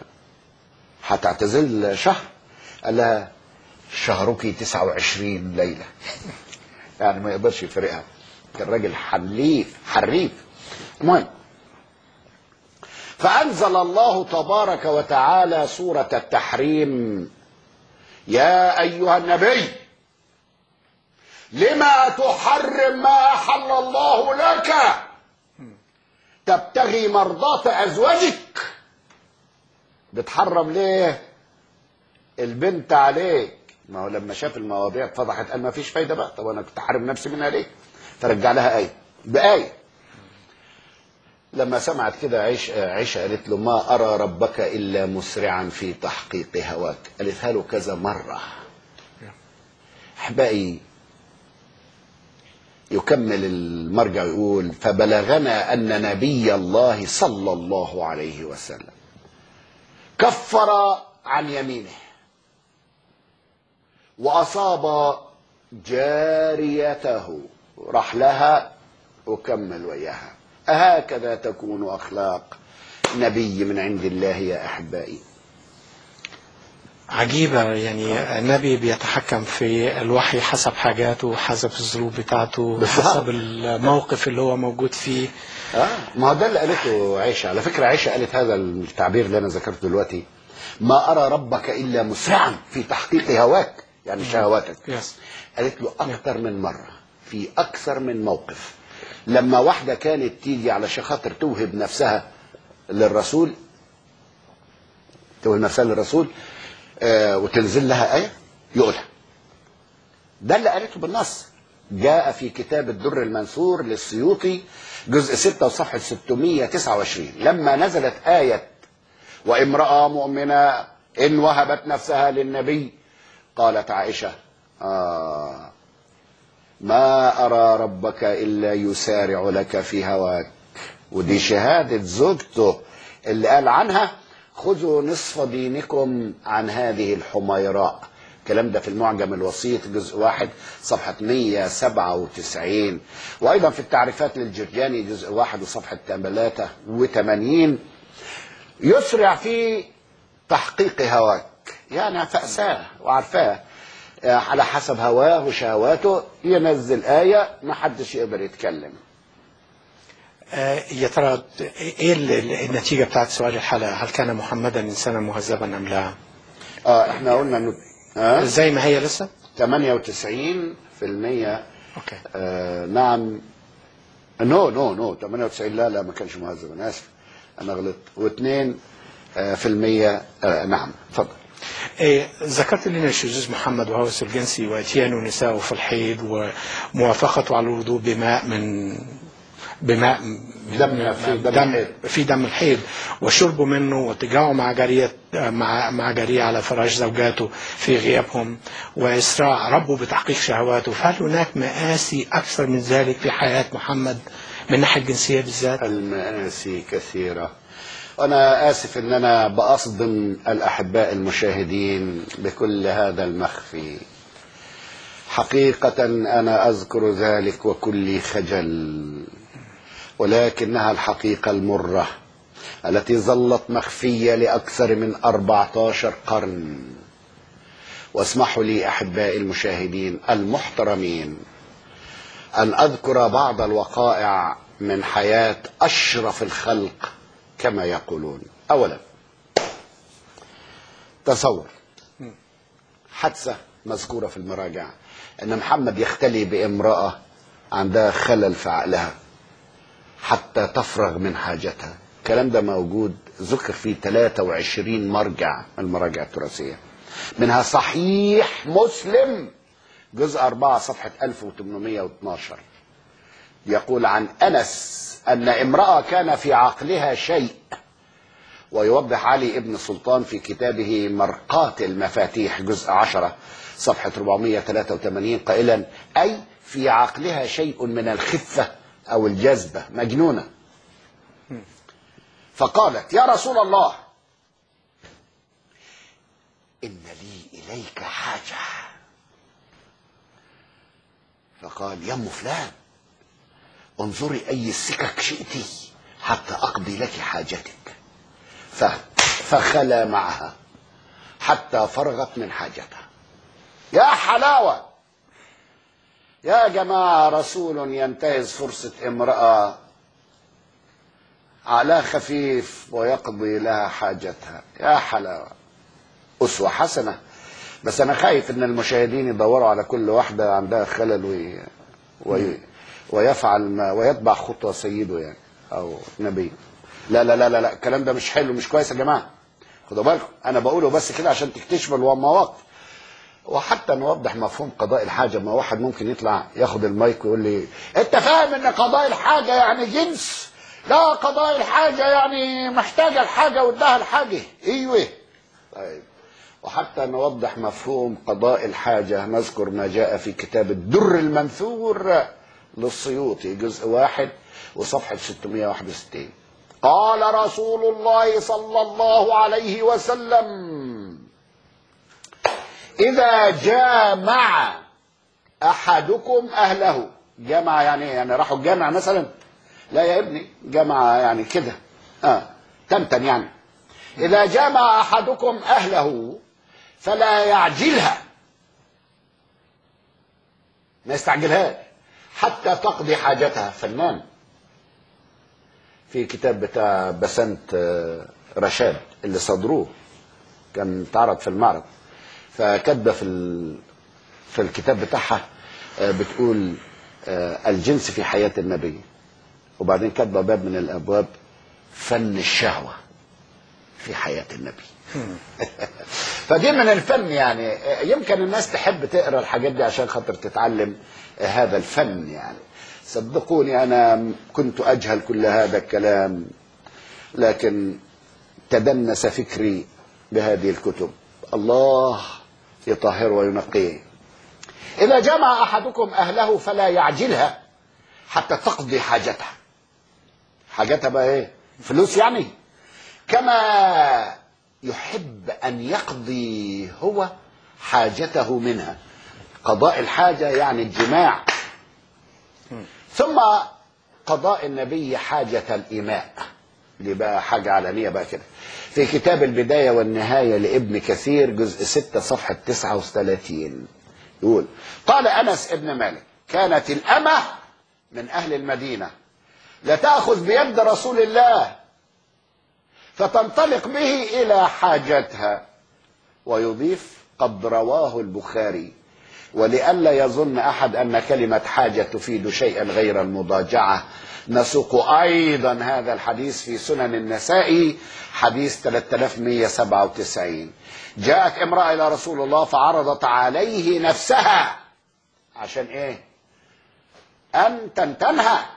هتعتزل شهر قال لها شهرك 29 ليلة يعني ما يقدرش يفرقها كان راجل حليف حريف المهم فأنزل الله تبارك وتعالى سورة التحريم يا أيها النبي لما تحرم ما أحل الله لك تبتغي مرضاة أزواجك بتحرم ليه البنت عليك ما هو لما شاف المواضيع اتفضحت قال ما فيش فايدة بقى طب أنا كنت حارم نفسي منها ليه فرجع لها آية بآية لما سمعت كده عيش عيشة قالت له ما أرى ربك إلا مسرعا في تحقيق هواك قالتها له كذا مرة أحبائي يكمل المرجع يقول فبلغنا أن نبي الله صلى الله عليه وسلم كفر عن يمينه وأصاب جاريته راح لها وكمل وياها أهكذا تكون أخلاق نبي من عند الله يا أحبائي عجيبة يعني النبي بيتحكم في الوحي حسب حاجاته حسب الظروف بتاعته بالظبط. حسب الموقف اللي هو موجود فيه آه ما هو ده اللي قالته عائشة على فكرة عائشة قالت هذا التعبير اللي أنا ذكرته دلوقتي ما أرى ربك إلا مسرعا في تحقيق هواك يعني شهواتك يس قالت له أكثر من مرة في أكثر من موقف لما واحدة كانت تيجي علشان خاطر توهب نفسها للرسول توهب نفسها للرسول آه وتنزل لها آية يقولها ده اللي قالته بالنص جاء في كتاب الدر المنثور للسيوطي جزء 6 وصفحة 629 لما نزلت آية وامرأة مؤمنة إن وهبت نفسها للنبي قالت عائشة آه ما أرى ربك إلا يسارع لك في هواك ودي شهادة زوجته اللي قال عنها خذوا نصف دينكم عن هذه الحميراء الكلام ده في المعجم الوسيط جزء واحد صفحة 197 وأيضا في التعريفات للجرجاني جزء واحد وصفحة 83 يسرع في تحقيق هواك يعني فأساه وعارفاه على حسب هواه وشهواته ينزل آية ما حدش يقدر يتكلم آه، يا ترى ايه ال- ال- النتيجة بتاعت سؤال الحلقة هل كان محمدا انسانا مهذبا ام لا اه احنا قلنا انه آه زي ما هي لسه 98% اوكي آه نعم نو نو نو 98 لا لا ما كانش مهذب انا اسف انا غلطت واثنين آه في المية آه نعم اتفضل إيه ذكرت لنا شذوذ محمد وهوس الجنسي واتيان نساءه في الحيض وموافقته على الوضوء بماء من بماء دم في دم الحيض. في دم الحيض وشربه منه واتجاعه مع جارية مع مع جارية على فراش زوجاته في غيابهم وإسراع ربه بتحقيق شهواته فهل هناك مآسي أكثر من ذلك في حياة محمد من الناحية الجنسية بالذات؟ المآسي كثيرة وأنا آسف أن أنا بأصدم الأحباء المشاهدين بكل هذا المخفي حقيقة أنا أذكر ذلك وكلي خجل ولكنها الحقيقة المرة التي ظلت مخفية لأكثر من 14 قرن واسمحوا لي أحبائي المشاهدين المحترمين أن أذكر بعض الوقائع من حياة أشرف الخلق كما يقولون أولا تصور حادثة مذكورة في المراجع أن محمد يختلي بامرأة عندها خلل في عقلها حتى تفرغ من حاجتها الكلام ده موجود ذكر في 23 مرجع من المراجع التراثية منها صحيح مسلم جزء 4 صفحة 1812 يقول عن أنس أن امرأة كان في عقلها شيء ويوضح علي ابن سلطان في كتابه مرقاة المفاتيح جزء 10 صفحة 483 قائلا أي في عقلها شيء من الخفة أو الجذبة مجنونة فقالت يا رسول الله إن لي إليك حاجة فقال يا أم فلان انظري أي السكك شئتي حتى أقضي لك حاجتك ف- فخلى معها حتى فرغت من حاجتها يا حلاوة يا جماعة رسول ينتهز فرصة امرأة على خفيف ويقضي لها حاجتها يا حلاوة أسوة حسنة بس أنا خايف إن المشاهدين يدوروا على كل واحدة عندها خلل وي... وي... ويفعل ما ويتبع خطوة سيده يعني أو نبي لا لا لا لا لا الكلام ده مش حلو مش كويس يا جماعة خدوا بالكم أنا بقوله بس كده عشان تكتشفوا المواقف وحتى نوضح مفهوم قضاء الحاجة ما واحد ممكن يطلع ياخد المايك ويقول لي انت فاهم ان قضاء الحاجة يعني جنس لا قضاء الحاجة يعني محتاجة الحاجة وادها الحاجة ايوه طيب وحتى نوضح مفهوم قضاء الحاجة نذكر ما جاء في كتاب الدر المنثور للسيوطي جزء واحد وصفحة 661 قال رسول الله صلى الله عليه وسلم إذا جامع أحدكم أهله جمع يعني إيه؟ يعني راحوا الجامع مثلا لا يا ابني جمع يعني كده آه تمتن يعني إذا جامع أحدكم أهله فلا يعجلها ما يستعجلهاش حتى تقضي حاجتها فنان في كتاب بتاع بسنت آه، رشاد اللي صدروه كان اتعرض في المعرض فكاتبه في ال... في الكتاب بتاعها آه، بتقول آه، الجنس في حياه النبي وبعدين كاتبه باب من الابواب فن الشهوه في حياه النبي فدي من الفن يعني آه، يمكن الناس تحب تقرا الحاجات دي عشان خاطر تتعلم آه، هذا الفن يعني صدقوني انا كنت اجهل كل هذا الكلام لكن تدنس فكري بهذه الكتب الله يطهر وينقيه إذا جمع أحدكم أهله فلا يعجلها حتى تقضي حاجتها حاجتها بقى إيه فلوس يعني كما يحب أن يقضي هو حاجته منها قضاء الحاجة يعني الجماع ثم قضاء النبي حاجة الإماء دي بقى حاجة علنية بقى كده في كتاب البداية والنهاية لابن كثير جزء 6 صفحة 39 يقول قال أنس ابن مالك كانت الأمة من أهل المدينة لتأخذ بيد رسول الله فتنطلق به إلى حاجتها ويضيف قد رواه البخاري ولئلا يظن أحد أن كلمة حاجة تفيد شيئا غير المضاجعة نسوق أيضا هذا الحديث في سنن النسائي حديث 3197 جاءت امرأة إلى رسول الله فعرضت عليه نفسها عشان إيه أن تنتنها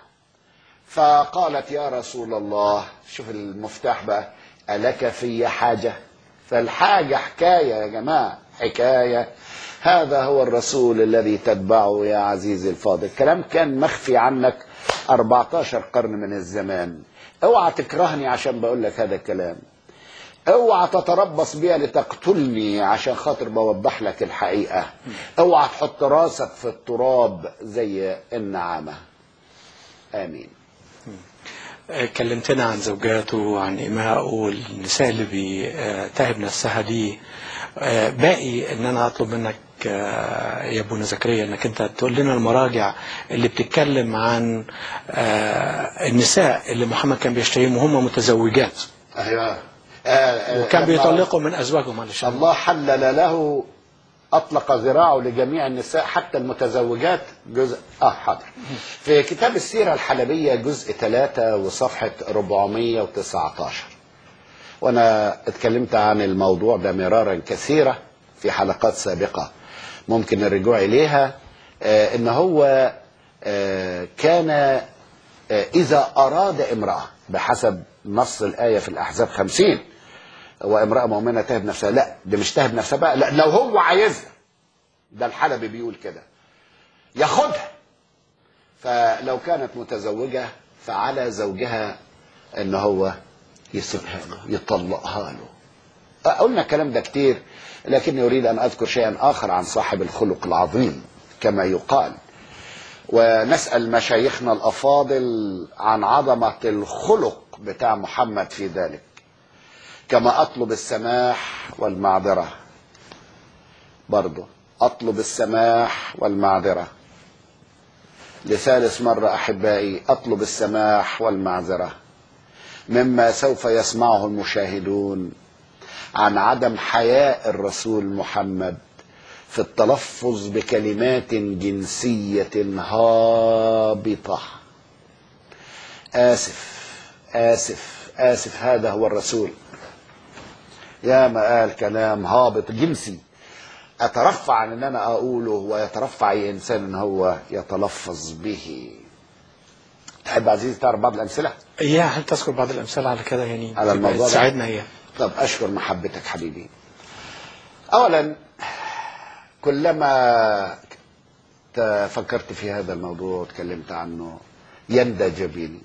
فقالت يا رسول الله شوف المفتاح بقى ألك في حاجة فالحاجة حكاية يا جماعة حكاية هذا هو الرسول الذي تتبعه يا عزيزي الفاضل الكلام كان مخفي عنك 14 قرن من الزمان اوعى تكرهني عشان بقول لك هذا الكلام اوعى تتربص بيها لتقتلني عشان خاطر بوضح لك الحقيقة اوعى تحط راسك في التراب زي النعامة امين كلمتنا عن زوجاته وعن إمائه والنساء اللي بتهب نفسها ليه آه، باقي ان انا اطلب منك آه، يا ابونا زكريا انك انت تقول لنا المراجع اللي بتتكلم عن آه، النساء اللي محمد كان بيشتريهم وهم متزوجات ايوه آه، آه، وكان لما بيطلقوا من ازواجهم علشان الله حلل له اطلق ذراعه لجميع النساء حتى المتزوجات جزء اه حاضر في كتاب السيره الحلبيه جزء 3 وصفحه 419 وانا اتكلمت عن الموضوع ده مرارا كثيرا في حلقات سابقه ممكن الرجوع اليها آه ان هو آه كان آه اذا اراد امراه بحسب نص الايه في الاحزاب خمسين وامرأة مؤمنة تهب نفسها لا دي مش تهب نفسها بقى لا لو هو عايزها ده الحلبي بيقول كده ياخدها فلو كانت متزوجة فعلى زوجها ان هو يسيبها له يطلقها له قلنا الكلام ده كتير لكني اريد ان اذكر شيئا اخر عن صاحب الخلق العظيم كما يقال ونسال مشايخنا الافاضل عن عظمه الخلق بتاع محمد في ذلك كما اطلب السماح والمعذره برضه اطلب السماح والمعذره لثالث مره احبائي اطلب السماح والمعذره مما سوف يسمعه المشاهدون عن عدم حياء الرسول محمد في التلفظ بكلمات جنسيه هابطه اسف اسف اسف هذا هو الرسول يا ما قال كلام هابط جنسي اترفع عن ان انا اقوله ويترفع اي انسان ان هو يتلفظ به تحب عزيزي تعرف بعض الامثله يا هل تذكر بعض الامثله على كده يعني على الموضوع ده؟ تساعدنا هي طب اشكر محبتك حبيبي اولا كلما ت- فكرت في هذا الموضوع وتكلمت عنه يندى جبيني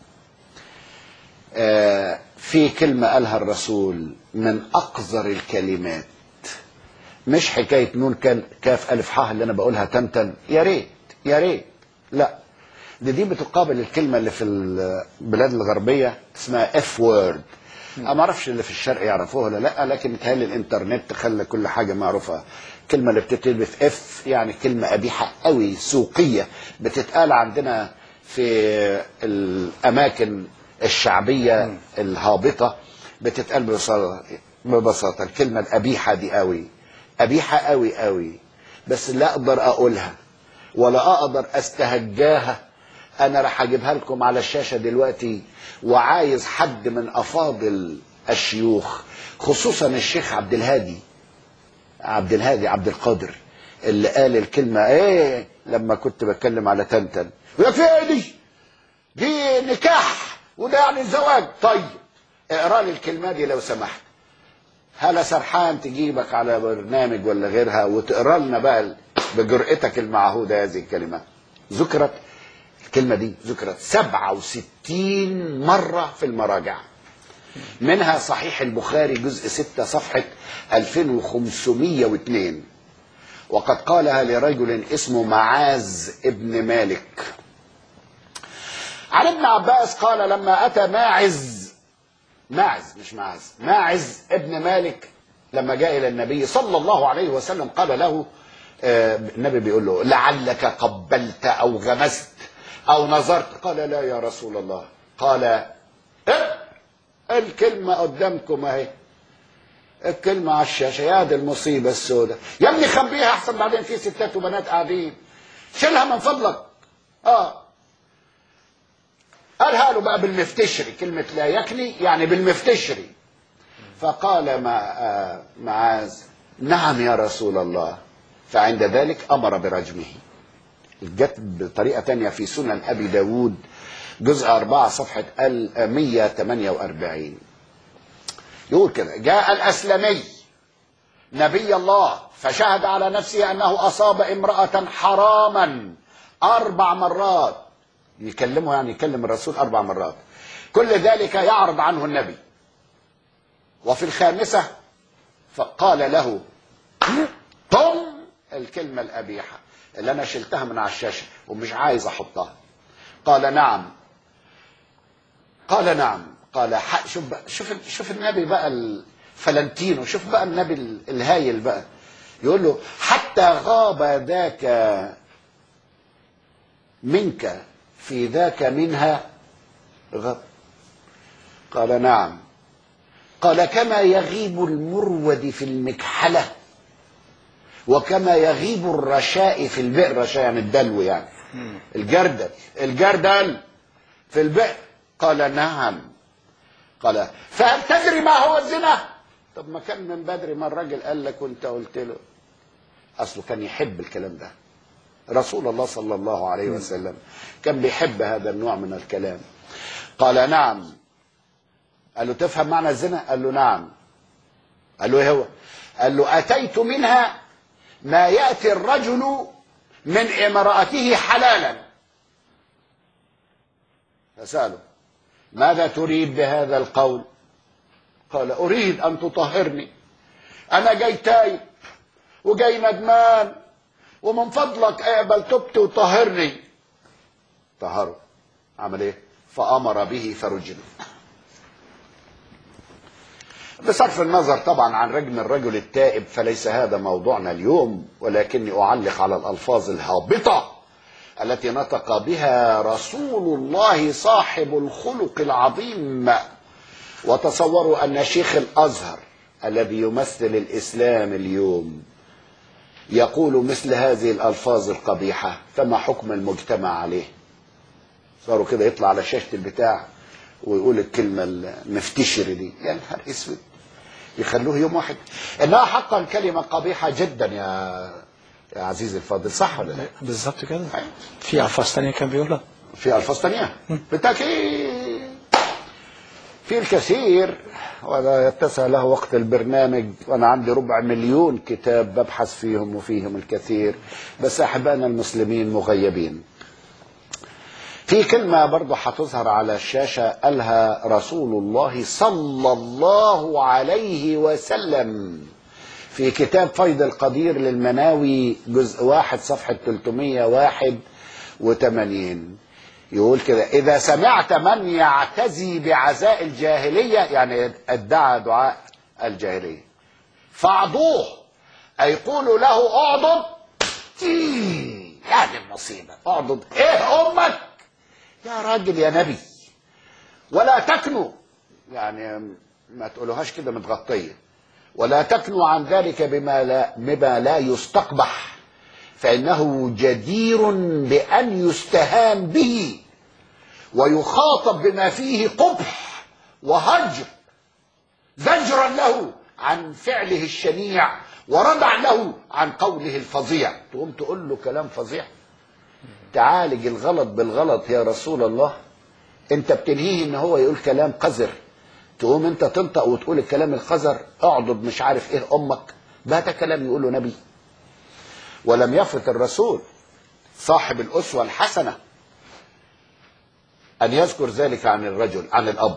آه، في كلمة قالها الرسول من أقذر الكلمات مش حكاية نون كان كاف ألف حاء اللي أنا بقولها تنتن يا ريت يا ريت لا دي دي بتقابل الكلمة اللي في البلاد الغربية اسمها اف وورد أنا ما اعرفش اللي في الشرق يعرفوها ولا لا لكن متهيألي الانترنت خلى كل حاجة معروفة الكلمة اللي بتبتدي في اف يعني كلمة قبيحة قوي سوقية بتتقال عندنا في الأماكن الشعبية الهابطة بتتقال ببساطة ببساطة الكلمة القبيحة دي قوي قبيحة قوي قوي بس لا أقدر أقولها ولا أقدر أستهجاها أنا راح أجيبها لكم على الشاشة دلوقتي وعايز حد من أفاضل الشيوخ خصوصا الشيخ عبد الهادي عبد الهادي عبد القادر اللي قال الكلمة ايه لما كنت بتكلم على تنتن يا في ايه دي دي نكاح وده يعني زواج طيب اقرا لي الكلمة دي لو سمحت هلا سرحان تجيبك على برنامج ولا غيرها وتقرا لنا بقى بجرأتك المعهودة هذه الكلمة ذكرت الكلمة دي ذكرت 67 مرة في المراجع منها صحيح البخاري جزء 6 صفحة 2502 وقد قالها لرجل اسمه معاذ ابن مالك عن ابن عباس قال لما أتى ماعز ماعز مش معاذ ماعز ابن مالك لما جاء إلى النبي صلى الله عليه وسلم قال له آه، النبي بيقول له لعلك قبلت أو غمست أو نظرت قال لا يا رسول الله قال إيه؟ الكلمة قدامكم اهي الكلمة على الشاشة يا دي المصيبة السوداء يا ابني خبيها أحسن بعدين في ستات وبنات قاعدين شيلها من فضلك اه قالها له بقى بالمفتشري كلمة لا يكني يعني بالمفتشري فقال مع آه معاذ نعم يا رسول الله فعند ذلك أمر برجمه جت بطريقة تانية في سنن أبي داود جزء أربعة صفحة 148 يقول كده جاء الأسلمي نبي الله فشهد على نفسه أنه أصاب امرأة حراما أربع مرات يكلمه يعني يكلم الرسول أربع مرات كل ذلك يعرض عنه النبي وفي الخامسة فقال له طم الكلمة القبيحة اللي أنا شلتها من على الشاشة ومش عايز أحطها قال نعم قال نعم قال حق شوف بقى شوف شوف النبي بقى الفلنتينو شوف بقى النبي الهايل بقى يقول له حتى غاب ذاك منك في ذاك منها غاب قال نعم قال كما يغيب المرود في المكحلة وكما يغيب الرشاء في البئر رشاء يعني الدلو يعني الجردل الجردل في البئر قال نعم قال فهل تدري ما هو الزنا طب ما كان من بدري ما الراجل قال لك وانت قلت له اصله كان يحب الكلام ده رسول الله صلى الله عليه وسلم كان بيحب هذا النوع من الكلام قال نعم قال له تفهم معنى الزنا قال له نعم قال له ايه هو قال له اتيت منها ما ياتي الرجل من امراته حلالا فساله ماذا تريد بهذا القول قال اريد ان تطهرني انا جاي تايب وجاي ندمان ومن فضلك اقبل توبتي وطهرني طهره عمل ايه فامر به فرجم بصرف النظر طبعا عن رجم الرجل التائب فليس هذا موضوعنا اليوم ولكني اعلق على الالفاظ الهابطه التي نطق بها رسول الله صاحب الخلق العظيم وتصوروا ان شيخ الازهر الذي يمثل الاسلام اليوم يقول مثل هذه الالفاظ القبيحه فما حكم المجتمع عليه صاروا كده يطلع على شاشه البتاع ويقول الكلمه المفتشر دي يا نهار اسود يخلوه يوم واحد انها حقا كلمه قبيحه جدا يا يا عزيزي الفاضل صح ولا لا؟ بالظبط كده في الفاظ ثانيه كان بيقولها في الفاظ ثانيه بالتاكيد في الكثير ولا يتسع له وقت البرنامج وانا عندي ربع مليون كتاب ببحث فيهم وفيهم الكثير بس احبائنا المسلمين مغيبين في كلمة برضه هتظهر على الشاشة قالها رسول الله صلى الله عليه وسلم في كتاب فيض القدير للمناوي جزء واحد صفحة 381 يقول كده إذا سمعت من يعتزي بعزاء الجاهلية يعني ادعى دعاء الجاهلية فاعضوه أي قولوا له اعضد يعني المصيبة اعضد ايه أمك يا راجل يا نبي ولا تكنوا يعني ما تقولوهاش كده متغطية ولا تكنوا عن ذلك بما لا, بما لا يستقبح فإنه جدير بأن يستهان به ويخاطب بما فيه قبح وهجر زجرا له عن فعله الشنيع وردع له عن قوله الفظيع تقوم تقول له كلام فظيع تعالج الغلط بالغلط يا رسول الله انت بتنهيه ان هو يقول كلام قذر تقوم انت تنطق وتقول الكلام القذر اعضد مش عارف ايه امك ده ده كلام يقوله نبي ولم يفرط الرسول صاحب الاسوه الحسنه ان يذكر ذلك عن الرجل عن الاب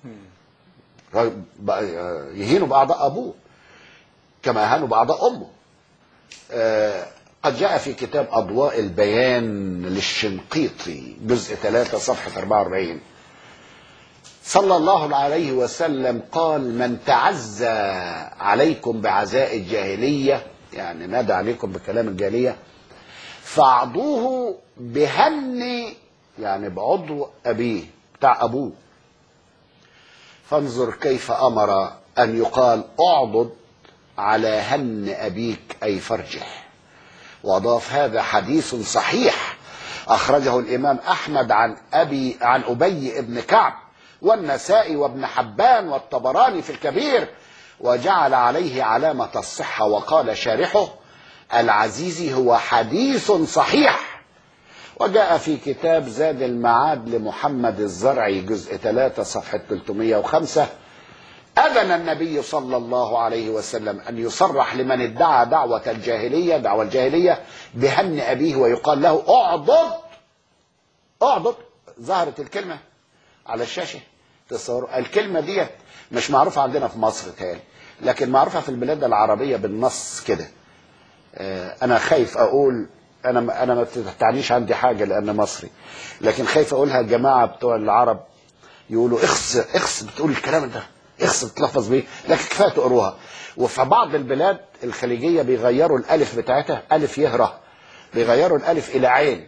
يهينوا باعضاء ابوه كما اهانوا باعضاء امه آه قد جاء في كتاب أضواء البيان للشنقيطي جزء 3 صفحة 44 صلى الله عليه وسلم قال من تعزى عليكم بعزاء الجاهلية يعني نادى عليكم بكلام الجاهلية فاعضوه بهن يعني بعضو أبيه بتاع أبوه فانظر كيف أمر أن يقال اعضد على هن أبيك أي فرجه وأضاف هذا حديث صحيح أخرجه الإمام أحمد عن أبي عن أبي بن كعب والنسائي وابن حبان والطبراني في الكبير وجعل عليه علامة الصحة وقال شارحه العزيزي هو حديث صحيح وجاء في كتاب زاد المعاد لمحمد الزرعي جزء 3 صفحة 305 أذن النبي صلى الله عليه وسلم أن يصرح لمن ادعى دعوة الجاهلية دعوة الجاهلية بهن أبيه ويقال له اعضد اعضد ظهرت الكلمة على الشاشة تصور الكلمة ديت مش معروفة عندنا في مصر تاني لكن معروفة في البلاد العربية بالنص كده آه، أنا خايف أقول أنا أنا ما تعنيش عندي حاجة لأن مصري لكن خايف أقولها الجماعة بتوع العرب يقولوا اخس اخس بتقول الكلام ده اخس بتلفظ بيه لكن كفايه تقروها وفي بعض البلاد الخليجيه بيغيروا الالف بتاعتها الف يهره بيغيروا الالف الى عين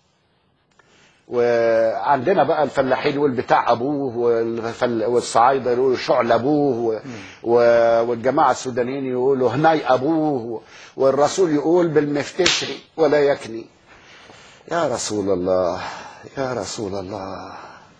وعندنا بقى الفلاحين يقول بتاع ابوه والفل... والصعايده يقولوا شعل ابوه و... و... والجماعه السودانيين يقولوا هناي ابوه والرسول يقول بالمفتشري ولا يكني يا رسول الله يا رسول الله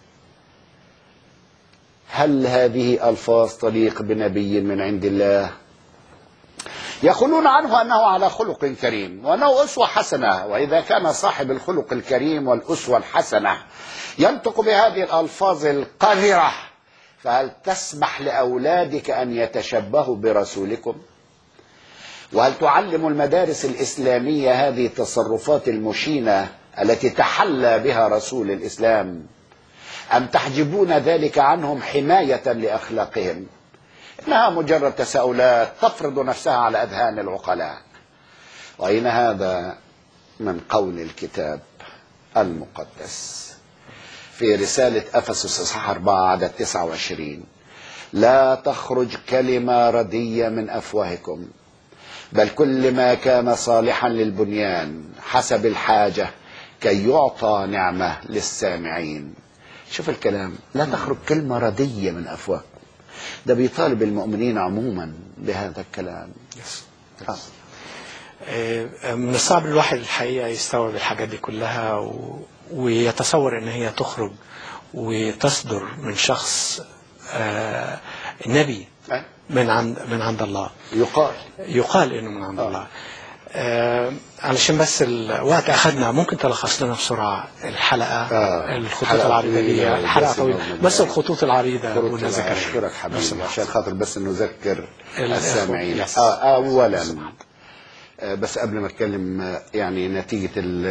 هل هذه الفاظ تليق بنبي من عند الله يقولون عنه انه على خلق كريم وانه اسوه حسنه واذا كان صاحب الخلق الكريم والاسوه الحسنه ينطق بهذه الالفاظ القذره فهل تسمح لاولادك ان يتشبهوا برسولكم وهل تعلم المدارس الاسلاميه هذه التصرفات المشينه التي تحلى بها رسول الاسلام أم تحجبون ذلك عنهم حماية لأخلاقهم إنها مجرد تساؤلات تفرض نفسها على أذهان العقلاء وأين هذا من قول الكتاب المقدس في رسالة أفسس إصحاح 4 عدد 29 لا تخرج كلمة ردية من أفواهكم بل كل ما كان صالحا للبنيان حسب الحاجة كي يعطى نعمة للسامعين شوف الكلام لا تخرج كلمة ردية من أفواهكم ده بيطالب المؤمنين عموما بهذا الكلام آه. آه، من الصعب الواحد الحقيقة يستوعب الحاجات دي كلها و... ويتصور ان هي تخرج وتصدر من شخص آه، نبي آه. من عند من عند الله يقال يقال انه من عند آه. الله آه علشان بس الوقت اخذنا ممكن تلخص لنا بسرعه الحلقه آه. الخطوط حلقة العريضه دي طويلة الحلقه بس طويله إنه بس يعني الخطوط العريضه فرط أبونا زكريا أشكرك لو حبيبي سمحت. عشان خاطر بس نذكر الإخوة. السامعين يس. آه أولا لو سمحت. آه، بس قبل ما اتكلم آه، يعني نتيجة ال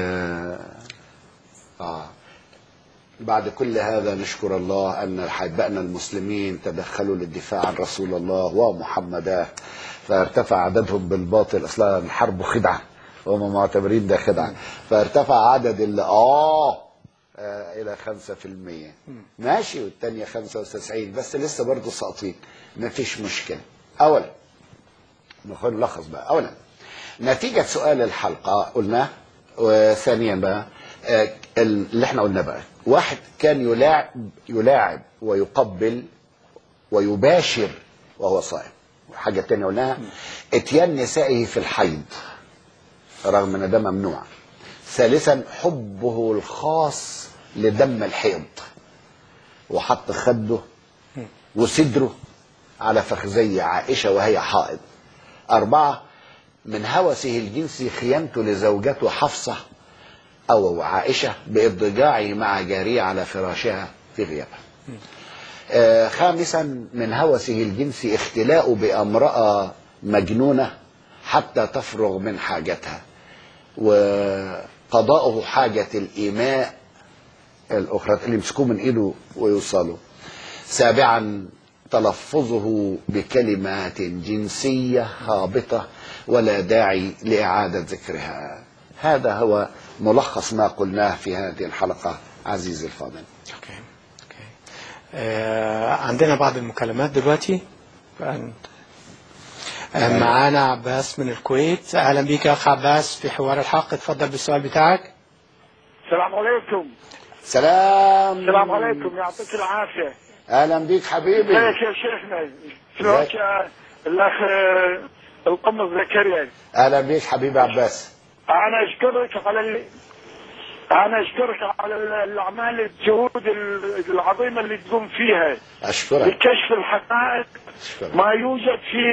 آه بعد كل هذا نشكر الله أن أحبائنا المسلمين تدخلوا للدفاع عن رسول الله ومحمداه فارتفع عددهم بالباطل أصلا الحرب خدعة هم معتبرين ده خدعة فارتفع عدد اللي آه آه، إلى خمسة في المية ماشي والتانية خمسة وتسعين بس لسه برضه ساقطين مفيش مشكلة أولا نخل نلخص بقى اولا نتيجه سؤال الحلقه قلنا وثانيا بقى آه، اللي احنا قلنا بقى واحد كان يلاعب يلاعب ويقبل ويباشر وهو صائم حاجة تانية قلناها اتيان نسائه في الحيض رغم ان ده ممنوع ثالثا حبه الخاص لدم الحيض وحط خده وصدره على فخذي عائشة وهي حائض أربعة من هوسه الجنسي خيانته لزوجته حفصة أو عائشة باضطجاعه مع جارية على فراشها في غيابها آه، خامسا من هوسه الجنسي اختلاؤه بامرأة مجنونة حتى تفرغ من حاجتها وقضاؤه حاجة الإيماء الأخرى اللي يمسكوه من إيده ويوصلوا سابعا تلفظه بكلمات جنسية هابطة ولا داعي لإعادة ذكرها هذا هو ملخص ما قلناه في هذه الحلقة عزيزي الفاضل اوكي اوكي آه عندنا بعض المكالمات دلوقتي فأنت آه معانا عباس من الكويت اهلا بيك يا اخ عباس في حوار الحق اتفضل بالسؤال بتاعك السلام عليكم سلام السلام عليكم يعطيك العافية أهلا بيك حبيبي ازيك يا شيخنا شلونك يا الاخ آه، القمص زكريا اهلا بيك حبيبي عباس انا اشكرك على ال... انا اشكرك على ال- الاعمال الجهود ال- العظيمه اللي تقوم فيها اشكرك لكشف الحقائق اشكرك ما يوجد في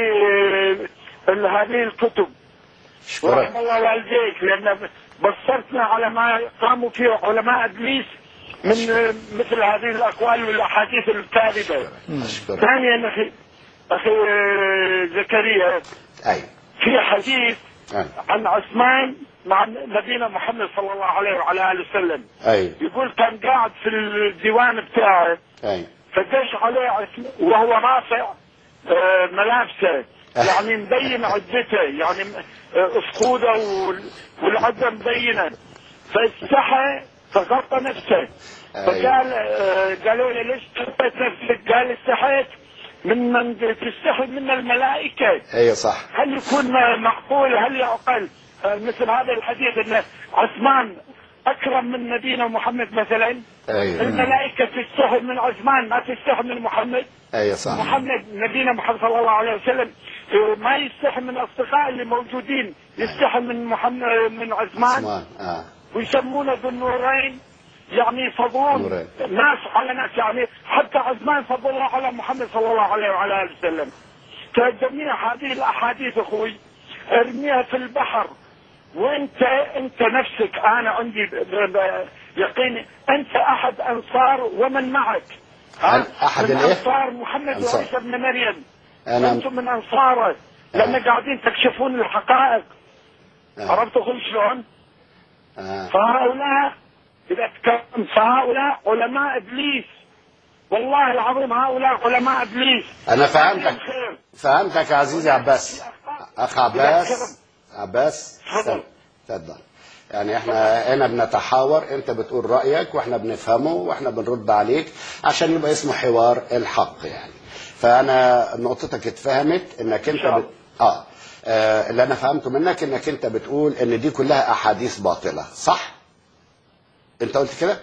آه، ال- هذه الكتب اشكرك ورحم الله والديك لان بصرتنا على ما قاموا فيه علماء ابليس من آه، مثل هذه الاقوال والاحاديث الكاذبه اشكرك ثانيا اخي اخي آه، زكريا اي في حديث اي عن عثمان مع نبينا محمد صلى الله عليه وعلى اله وسلم اي يقول كان قاعد في الديوان بتاعه اي فدش عليه عثمان وهو رافع آه، ملابسه يعني مبين عدته يعني آه، افخوذه وال- والعده مبينه فاستحى فغطى نفسه فقال آه، قالوا له ليش غطيت نفسك؟ قال استحيت من من تستحي من الملائكه اي صح هل يكون معقول هل يعقل آه، مثل هذا الحديث ان عثمان اكرم من نبينا محمد مثلا اي الملائكه تستحي من عثمان ما تستحي من محمد اي صح محمد نبينا محمد صلى الله عليه وسلم آه، ما يستحي من اصدقائه اللي موجودين يستحي من محمد من عثمان عثمان اه ويسمونه ذو النورين يعني يفضلون نورين. ناس على ناس يعني حتى عثمان فضلها على محمد صلى الله عليه وعلى اله وسلم فجميع هذه الاحاديث اخوي ارميها في البحر وانت انت نفسك انا عندي ب- ب- يقين انت احد انصار ومن معك هل أحد من الإيه؟ انصار محمد أنصار. وعيسى ابن مريم انا انتم من انصاره لان آه. قاعدين تكشفون الحقائق آه. عرفت اخوي شلون؟ آه. فهؤلاء إذا تكلم فهؤلاء علماء إبليس والله العظيم هؤلاء علماء إبليس انا فهمتك خير. فهمتك يا عزيزي عباس اخ عباس عباس تفضل. تفضل يعني احنا هنا بنتحاور انت بتقول رايك واحنا بنفهمه واحنا بنرد عليك عشان يبقى اسمه حوار الحق يعني فانا نقطتك اتفهمت انك انت شاء الله. بت... آه. اه اللي انا فهمته منك انك انت بتقول ان دي كلها احاديث باطله صح انت قلت كده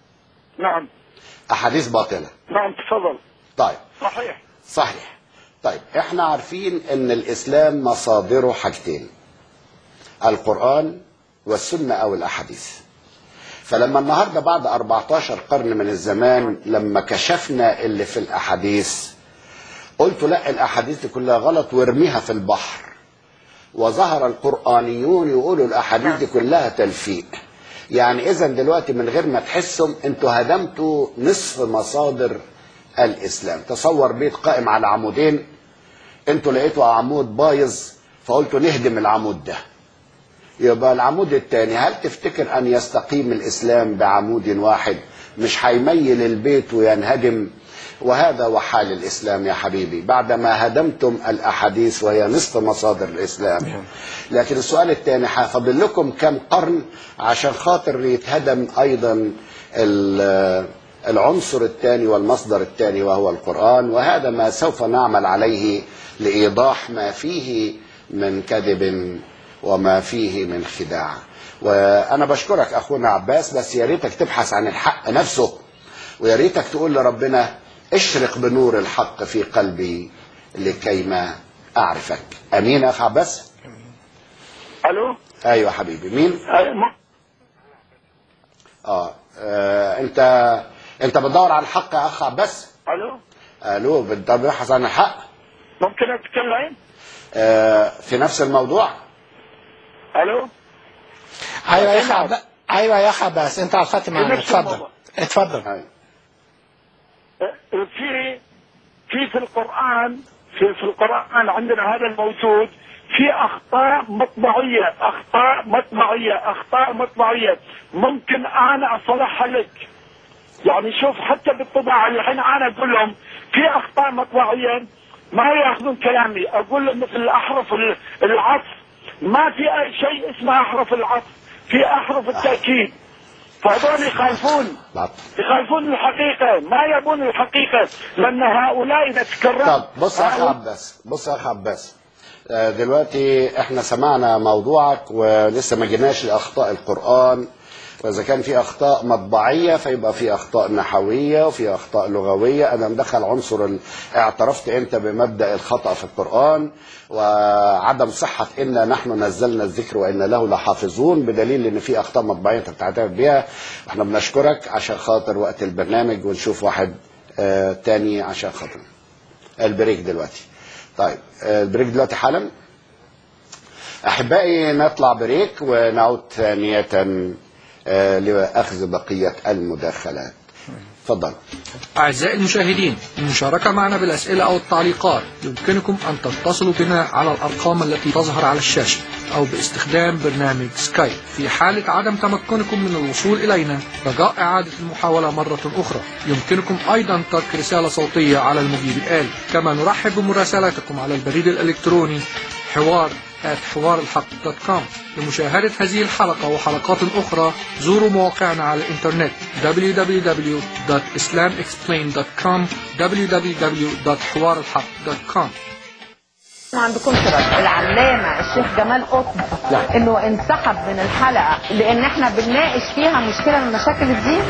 نعم احاديث باطله نعم تفضل طيب صحيح صحيح طيب احنا عارفين ان الاسلام مصادره حاجتين القرآن والسنة او الاحاديث فلما النهاردة بعد 14 قرن من الزمان لما كشفنا اللي في الاحاديث قلت لا الاحاديث دي كلها غلط وارميها في البحر وظهر القرآنيون يقولوا الاحاديث دي كلها تلفيق يعني اذا دلوقتي من غير ما تحسوا انتوا هدمتوا نصف مصادر الاسلام تصور بيت قائم على عمودين انتوا لقيتوا عمود بايظ فقلتوا نهدم العمود ده يبقى العمود الثاني هل تفتكر ان يستقيم الاسلام بعمود واحد مش هيميل البيت وينهدم وهذا وحال الاسلام يا حبيبي بعدما هدمتم الاحاديث وهي نصف مصادر الاسلام لكن السؤال الثاني هفضل لكم كم قرن عشان خاطر يتهدم ايضا ال- العنصر الثاني والمصدر الثاني وهو القرآن وهذا ما سوف نعمل عليه لإيضاح ما فيه من كذب وما فيه من خداع وأنا بشكرك أخونا عباس بس يا ريتك تبحث عن الحق نفسه ويا ريتك تقول لربنا اشرق بنور الحق في قلبي لكيما أعرفك أمين يا أخ عباس ألو أيوة حبيبي مين آه، م- آه, آه أنت أنت بتدور على الحق يا أخ عباس ألو ألو بتبحث عن الحق ممكن أتكلم آه، في نفس الموضوع ألو ايوه يا اخي عب... ايوه يا اخي عباس انت على الخط معنا نفس اتفضل الموضوع. اتفضل أيوة. آه، في في في القرآن في في القرآن عندنا هذا الموجود في أخطاء مطبعية أخطاء مطبعية أخطاء مطبعية ممكن أنا أصلحها لك يعني شوف حتى بالطباعة الحين أنا أقول لهم في أخطاء مطبعية ما ياخذون كلامي أقول لهم مثل أحرف ال- العطف ما في أي شيء اسمه أحرف العطف في أحرف التأكيد فهذول يخالفون بعد. يخالفون الحقيقة ما يبون الحقيقة لأن هؤلاء إذا تكرروا طب بص يا اخ هؤلاء- عباس بص يا اخ عباس آه، دلوقتي احنا سمعنا موضوعك ولسه ما جيناش لاخطاء القران واذا كان في اخطاء مطبعيه فيبقى في اخطاء نحويه وفي اخطاء لغويه انا مدخل عنصر ال- اعترفت انت بمبدا الخطا في القران وعدم صحه انا نحن نزلنا الذكر وانا له لحافظون بدليل ان في اخطاء مطبعيه انت بتعترف بيها احنا بنشكرك عشان خاطر وقت البرنامج ونشوف واحد آه تاني عشان خاطر البريك دلوقتي طيب آه البريك دلوقتي حالا احبائي نطلع بريك ونعود ثانيه آه، لاخذ بقيه المداخلات تفضل أعزائي المشاهدين المشاركة معنا بالأسئلة أو التعليقات يمكنكم أن تتصلوا بنا على الأرقام التي تظهر على الشاشة أو باستخدام برنامج سكايب في حالة عدم تمكنكم من الوصول إلينا رجاء إعادة المحاولة مرة أخرى يمكنكم أيضا ترك رسالة صوتية على المجيب الآلي كما نرحب بمراسلاتكم على البريد الإلكتروني حوار حوار الحق دوت كوم لمشاهدة هذه الحلقة وحلقات أخرى زوروا مواقعنا على الإنترنت www.islamexplained.com www.حوارالحق.com ما عندكم رد العلامة الشيخ جمال قطب انه انسحب من الحلقة لان احنا بنناقش فيها مشكلة من مشاكل الدين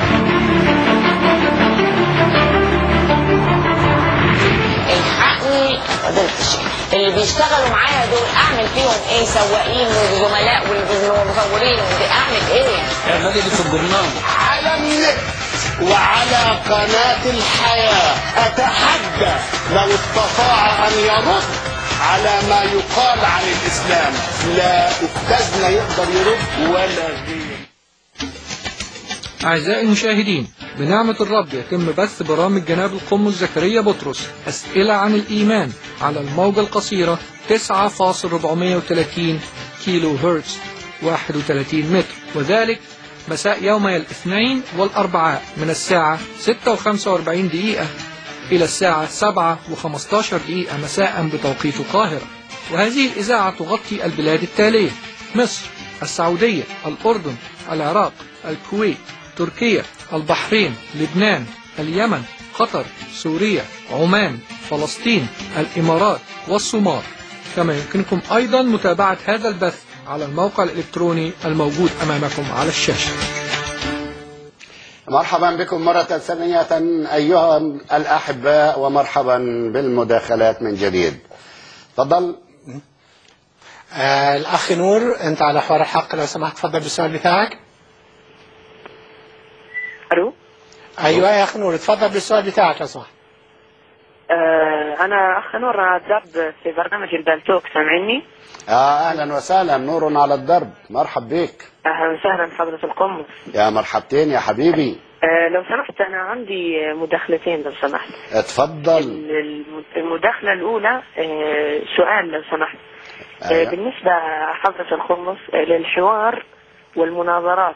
الحقني قدرتش اللي بيشتغلوا معايا دول اعمل فيهم ايه سواقين وزملاء ومصورين اعمل ايه على النت وعلى قناة الحياة أتحدى لو استطاع أن يرد على ما يقال عن الإسلام لا أستاذنا يقدر يرد ولا غيره أعزائي المشاهدين بنعمة الرب يتم بث برامج جناب القمص زكريا بطرس أسئلة عن الإيمان على الموجة القصيرة 9.430 كيلو هرتز 31 متر وذلك مساء يومي الاثنين والأربعاء من الساعة 6 و45 دقيقة إلى الساعة 7 و15 دقيقة مساء بتوقيت القاهرة وهذه الإذاعة تغطي البلاد التالية مصر السعودية الأردن العراق الكويت تركيا البحرين لبنان اليمن قطر سوريا عمان فلسطين الإمارات والصومال كما يمكنكم أيضا متابعة هذا البث على الموقع الإلكتروني الموجود أمامكم على الشاشة مرحبا بكم مرة ثانية أيها الأحباء ومرحبا بالمداخلات من جديد تفضل آه الأخ نور أنت على حوار الحق لو سمحت تفضل بالسؤال بتاعك الو أيوة يا أخ نور تفضل بالسؤال بتاعك لو سمحت آه انا اخ نور عذاب في برنامج البلتوك سامعني آه أهلا وسهلا نور على الدرب مرحب بك اهلا وسهلا حضرة القمص يا مرحبتين يا حبيبي آه لو سمحت انا عندي مداخلتين لو سمحت اتفضل الم- المداخلة الأولى آه سؤال لو سمحت آه أيوة. بالنسبة حضرة القمص آه للحوار والمناظرات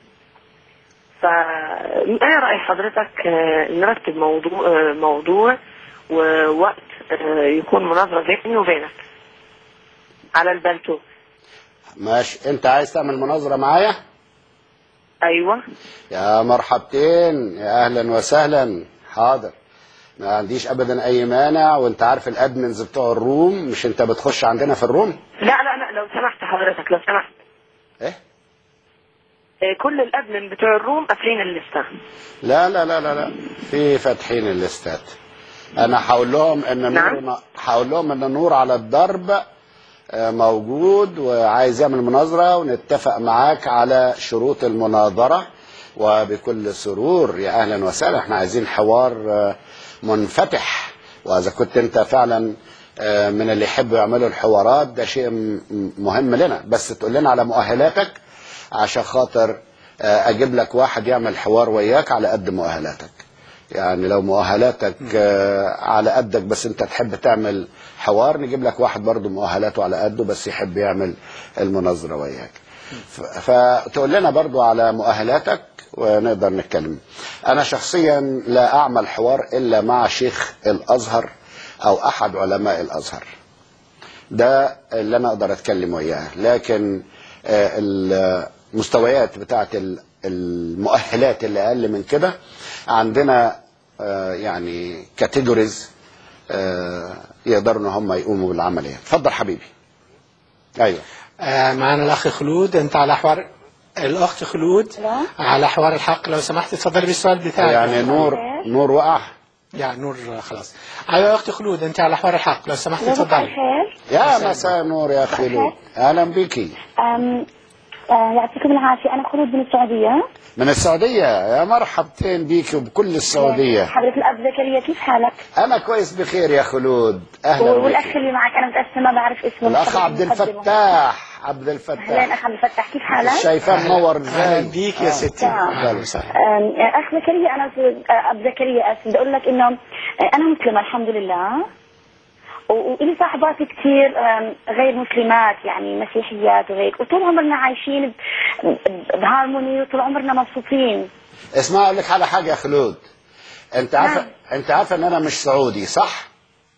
فما رأي حضرتك آه نرتب موضوع آه موضوع ووقت آه يكون مناظرة بيني وبينك على البلتو ماشي أنت عايز تعمل مناظرة معايا أيوة يا مرحبتين يا أهلا وسهلا حاضر ما عنديش أبدا أي مانع وأنت عارف الأدمنز بتوع الروم مش أنت بتخش عندنا في الروم لا لا لا لو سمحت حضرتك لو سمحت إيه آه كل الأدمن بتوع الروم قافلين الليستة لا لا لا لا لا في فاتحين الليستات انا هقول لهم ان نعم. نور هقول لهم ان نور على الضرب آه، موجود وعايز يعمل مناظره ونتفق معاك على شروط المناظره وبكل سرور يا اهلا وسهلا احنا عايزين حوار آه، منفتح واذا كنت انت فعلا آه، من اللي يحبوا يعملوا الحوارات ده شيء م- م- مهم لنا بس تقول لنا على مؤهلاتك عشان خاطر آه، اجيب لك واحد يعمل حوار وياك على قد مؤهلاتك يعني لو مؤهلاتك آه، على قدك بس انت تحب تعمل حوار نجيب لك واحد برضه مؤهلاته على قده بس يحب يعمل المناظرة وياك ف- فتقول لنا برضه على مؤهلاتك ونقدر نتكلم انا شخصيا لا اعمل حوار الا مع شيخ الازهر او احد علماء الازهر ده اللي انا اقدر اتكلم وياه لكن آه، المستويات بتاعت ال- المؤهلات اللي اقل من كده عندنا آه، يعني كاتيجوريز يقدروا ان هم يقوموا بالعمليه اتفضل حبيبي ايوه آه معنا الأخ خلود أنت على حوار الاخت خلود على حوار الحق لو سمحت اتفضلي بالسؤال بتاعك يعني نور نور وقع يعني نور خلاص ايوه يا اخت خلود انت على حوار الحق لو سمحت مساء اتفضلي الخير يا مساء نور يا خلود اهلا بيكي أم، آه، يعطيكم العافية أنا خلود من السعودية من السعودية يا مرحبتين بيكي وبكل السعودية حضرة الأب زكريا كيف حالك؟ أنا كويس بخير يا خلود أهلا والأخ بيكي اللي معك أنا متأسفة ما بعرف اسمه الأخ مش عبد المقدمة. الفتاح عبد أهلين الفتاح أخ عبد الفتاح كيف حالك؟ شايفاه منور اهلا ازاي بيك يا ستي تمام. اهلا وسهلا أم، أخ زكريا أنا آه، أب زكريا آسف بدي أقول لك إنه آه، أنا مسلمة الحمد لله و- وإلي صاحبات كثير أم، غير مسلمات يعني مسيحيات وهيك وطول عمرنا عايشين ب- ب- بهارموني وطول عمرنا مبسوطين اسمع اقول لك على حاجة يا خلود انت عارفة انت عارفة ان انا مش سعودي صح؟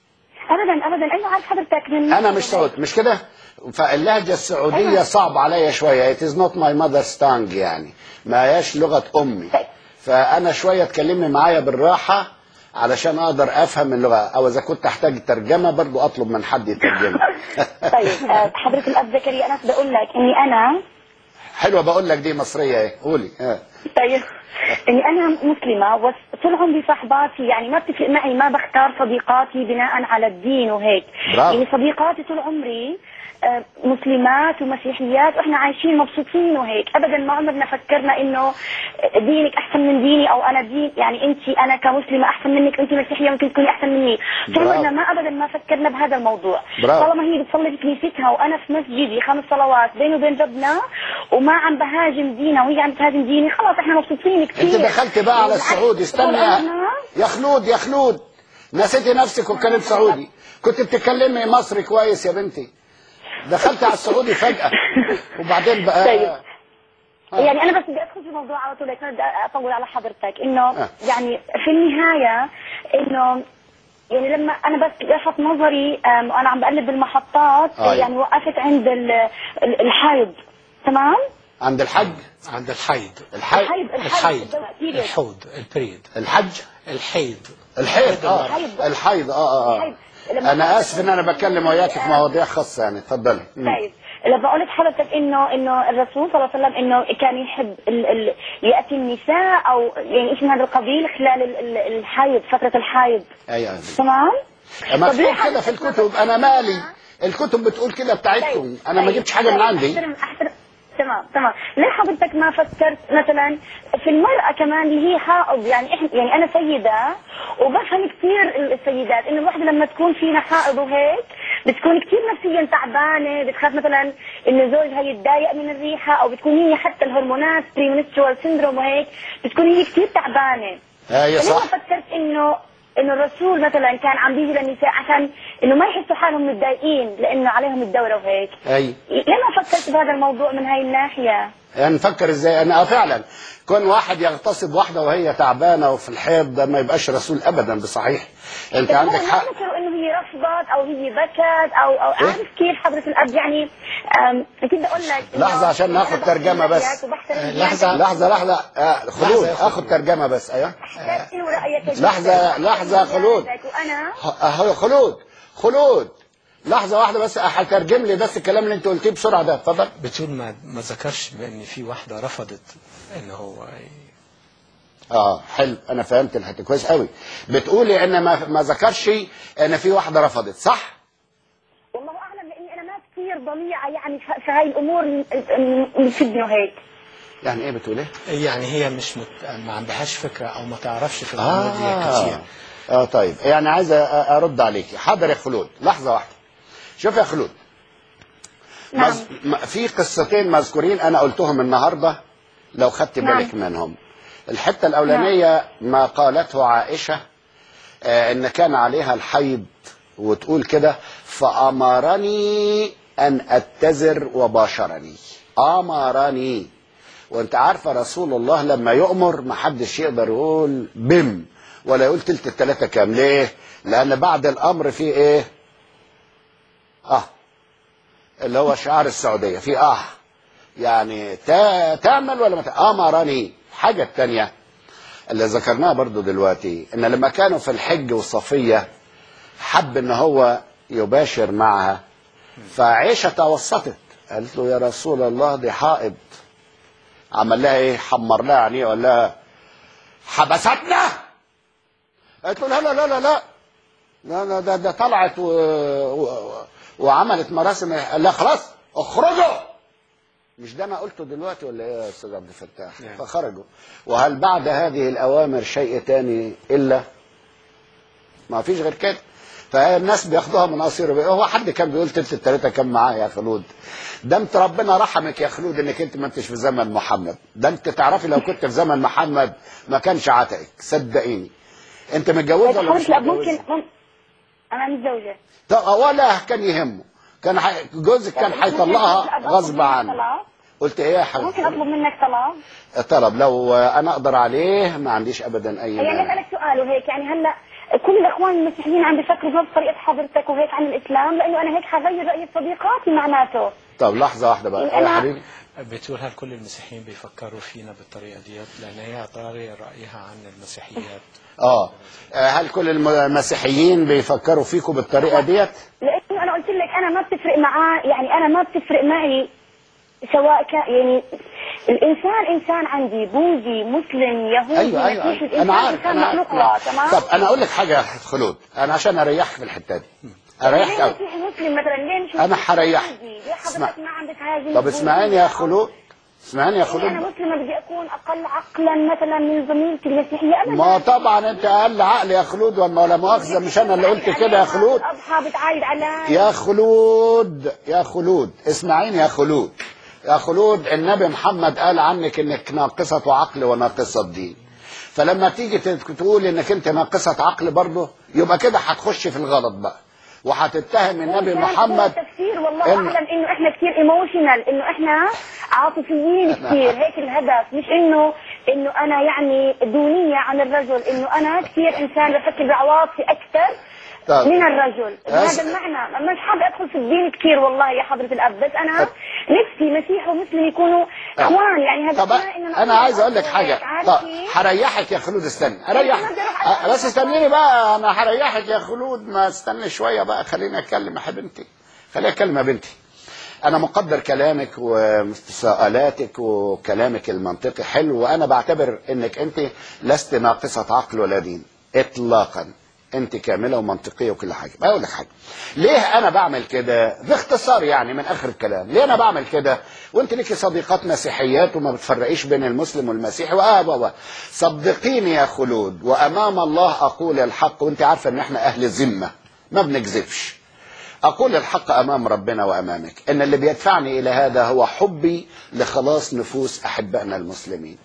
ابدا ابدا ايوه عارف حضرتك من انا مش سعودي مش كده؟ فاللهجة السعودية صعب عليا شوية it is not my mother's tongue يعني ما هياش لغة امي فانا شوية تكلمني معايا بالراحة علشان اقدر افهم اللغة او اذا كنت احتاج ترجمة برضو اطلب من حد يترجم طيب آه، حضرة الأب زكريا أنا بدي أقول لك إني أنا حلوة بقول لك دي مصرية ايه قولي اه. طيب إني أنا مسلمة بس طول عمري صاحباتي يعني ما بتفرق معي ما بختار صديقاتي بناء على الدين وهيك برافو. يعني صديقاتي طول عمري آه، مسلمات ومسيحيات واحنا عايشين مبسوطين وهيك ابدا ما عمرنا فكرنا انه دينك احسن من ديني او انا دين يعني انت انا كمسلمه احسن منك انت مسيحيه ممكن تكوني احسن مني طول برافو. عمرنا ما ابدا ما فكرنا بهذا الموضوع برافو. طالما هي بتصلي في كنيستها وانا في مسجدي خمس صلوات بيني وبين ربنا وما عم بهاجم دينها وهي عم تهاجم ديني خلاص احنا مبسوطين كثير انت دخلت بقى على بالعكس، السعودي استنى طول يا, عمرنا يا خلود يا خلود نسيتي نفسك وكانت سعودي كنت بتتكلمي مصري كويس يا بنتي دخلت على السعودي فجأة وبعدين بقى طيب. يعني انا بس بدي ادخل في الموضوع على طول هيك ما بدي اطول على حضرتك انه آه. يعني في النهايه انه يعني لما انا بس لفت نظري أم، وانا عم بقلب بالمحطات آه. يعني وقفت عند ال- ال- الحيض تمام؟ عند الحج عند الحيض الحج الحيض الحيض period. الحوض البريد الحج الحيض الحيض اه الحيض. الحيض اه اه, آه. الحيض. لما انا حضرتك اسف ان انا بتكلم وياك في مواضيع خاصة يعني اتفضلي مم. طيب لما قلت حضرتك انه انه الرسول صلى الله عليه وسلم انه كان يحب ال ال ياتي النساء او يعني شيء من هذا القبيل خلال ال- ال- الحيض فتره الحيض ايوه تمام؟ طب ليه مكتوب كده حضرتك في الكتب انا مالي الكتب بتقول كده بتاعتكم طيب، انا ما طيب، جبتش حاجة من طيب، عندي أحترم أحترم تمام تمام ليه حضرتك ما فكرت مثلا في المرأة كمان اللي هي حائض يعني إحنا يعني أنا سيدة وبفهم كثير السيدات إنه الوحدة لما تكون فينا حائض وهيك بتكون كثير نفسيا تعبانة بتخاف مثلا إنه زوجها يتضايق من الريحة أو بتكون هي حتى الهرمونات بريمنسترول سيندروم وهيك بتكون هي كثير تعبانة ايوه فليه ما صح فكرت انه انه الرسول مثلا كان عم بيجي للنساء عشان انه ما يحسوا حالهم متضايقين لانه عليهم الدوره وهيك ايوه ليه ما فكرت بهذا الموضوع من هاي الناحيه؟ يعني نفكر ازاي انا آه فعلا كون واحد يغتصب واحده وهي تعبانه وفي الحيض ده ما يبقاش رسول ابدا بصحيح انت بس هو عندك ما حق ذكروا انه هي رفضت او هي بكت او او عارف كيف حضره الاب يعني أم، كنت بدي اقول لك إنه لحظة عشان ناخد أنا بحترم ترجمة بس. رأيك وبحترم آه، ديانتك. لحظة. لحظه لحظه آه خلود لحظة يا خلود. اخد ترجمه بس ايوه احترم شنو رايك يا لحظة- جدع. لحظة يا خلود. ديانتك وانا خ- آه، خلود خلود لحظه واحده بس هترجم لي بس الكلام اللي انت قلتيه بسرعه ده اتفضل بتقول ما ما ذكرش بان في واحده رفضت ان هو اه حلو انا فهمت الحته كويس قوي بتقولي ان ما ما ذكرش ان في واحده رفضت صح والله اعلم لاني انا ما كثير ضليعه يعني في في هاي الامور اللي تفيدني وهيك يعني ايه بتقول ايه يعني هي مش مت... ما عندهاش فكره او ما تعرفش في الامور دي كتير اه طيب يعني عايز أ- ارد عليكي حاضر يا خلود لحظه واحده شوف يا خلود نعم. مز... م- في قصتين مذكورين انا قلتهم النهارده لو خدت نعم. بالك منهم الحته الاولانيه ما قالته عائشه آه ان كان عليها الحيض وتقول كده فامرني ان اتزر وباشرني امرني وانت عارفه رسول الله لما يؤمر ما حدش يقدر يقول بم ولا يقول تلت التلاته كام ليه لان بعد الامر في ايه اه اللي هو شعار السعوديه في اه يعني تا تعمل ولا ما تعمل امرني الحاجه الثانيه اللي ذكرناها برضو دلوقتي ان لما كانوا في الحج والصفيه حب ان هو يباشر معها فعائشه توسطت قالت له يا رسول الله دي حائض عمل لها ايه حمر لها عينيه وقال لها حبستنا قالت له لا لا لا لا لا لا لا ده ده طلعت و... و... وعملت مراسم قال لها خلاص اخرجوا مش ده انا قلته دلوقتي ولا ايه يا استاذ عبد الفتاح نعم. فخرجوا وهل بعد هذه الاوامر شيء تاني الا ما فيش غير كده فالناس بياخدوها من قصير هو حد كان بيقول تلت التلاته كان معاه يا خلود ده انت ربنا رحمك يا خلود انك انت ما انتش في زمن محمد ده انت تعرفي لو كنت في زمن محمد ما كانش عتقك صدقيني انت متجوزه ولا مش حضرتك لا ممكن متجوزه مم- انا متزوجه طب ولا كان يهمه كان حي... جوزك كان هيطلقها غصب عنه طلب؟ قلت ايه يا ممكن حبيبي اطلب منك طلب طلب لو انا اقدر عليه ما عنديش ابدا اي يعني مانع اسالك سؤال وهيك يعني هلا كل الاخوان المسيحيين عم بيفكروا بنفس طريقه حضرتك وهيك عن الاسلام لانه انا هيك حغير راي صديقاتي معناته طب لحظه واحده بقى يعني يا أنا- حبيبي بتقول هل كل المسيحيين بيفكروا فينا بالطريقه ديت لان هي طاري رايها عن المسيحيات اه آه، هل كل الم- المسيحيين بيفكروا فيكم بالطريقه ديت لانه انا قلت لك انا ما بتفرق معاه يعني انا ما بتفرق معي سواء كان يعني الانسان انسان عندي بوذي مسلم يهودي ايوه ايوه, مسيحي أيوة. انا الإنسان عارف إنسان انا مخلوق عارف الله تمام طب انا اقول لك حاجه يا خلود انا عشان اريحك في الحته دي اريحك ليه قوي مسيحي مسلم مثلا ليه مش أنا حريحك. يهودي؟ ليه اسمع. حضرتك ما عندك هذه طب اسمعيني يا خلود اسمعيني يا يعني انا خلود مسلمه بدي اكون اقل عقلا مثلا من زميلتي المسيحيه ابدا ما طبعا انت اقل عقل يا خلود ولا ولا مؤاخذه مش انا اللي قلت كده يا خلود الاضحى بتعايد علي يا خلود يا خلود اسمعيني يا خلود يا خلود النبي محمد قال عنك انك ناقصة عقل وناقصة دين فلما تيجي تت- تقول انك انت ناقصة عقل برضه يبقى كده هتخش في الغلط بقى وهتتهم النبي كان محمد هو تفسير والله إن- اعلم انه احنا كثير ايموشنال انه احنا عاطفيين كثير هيك الهدف مش انه انه انا يعني دونيه عن الرجل انه انا كثير انسان بفكر بعواطفي اكثر طب. من الرجل أس- هذا المعنى مش حابة ادخل في الدين كثير والله يا حضرة الاب بس انا طب. نفسي مسيح ومسلم يكونوا اخوان يعني هذا طب كفاية إنه انا عايز اقول لك حاجه عارف طب كيف؟ هريحك يا خلود استنى اريحك أنا بدي أروح أه، بس استنيني بقى انا هريحك يا خلود ما استنى شويه بقى خليني اتكلم يا بنتي خليني اتكلم يا بنتي انا مقدر كلامك وسؤالاتك وكلامك المنطقي حلو وانا بعتبر انك انت لست ناقصه عقل ولا دين اطلاقا انت كامله ومنطقيه وكل حاجه بقول لك حاجه ليه انا بعمل كده باختصار يعني من اخر الكلام ليه انا بعمل كده وانت ليكي صديقات مسيحيات وما بتفرقيش بين المسلم والمسيحي واه واه صدقيني يا خلود وامام الله اقول الحق وانت عارفه ان احنا اهل ذمه ما بنكذبش أقول الحق أمام ربنا وأمامك إن اللي بيدفعني إلى هذا هو حبي لخلاص نفوس أحبائنا المسلمين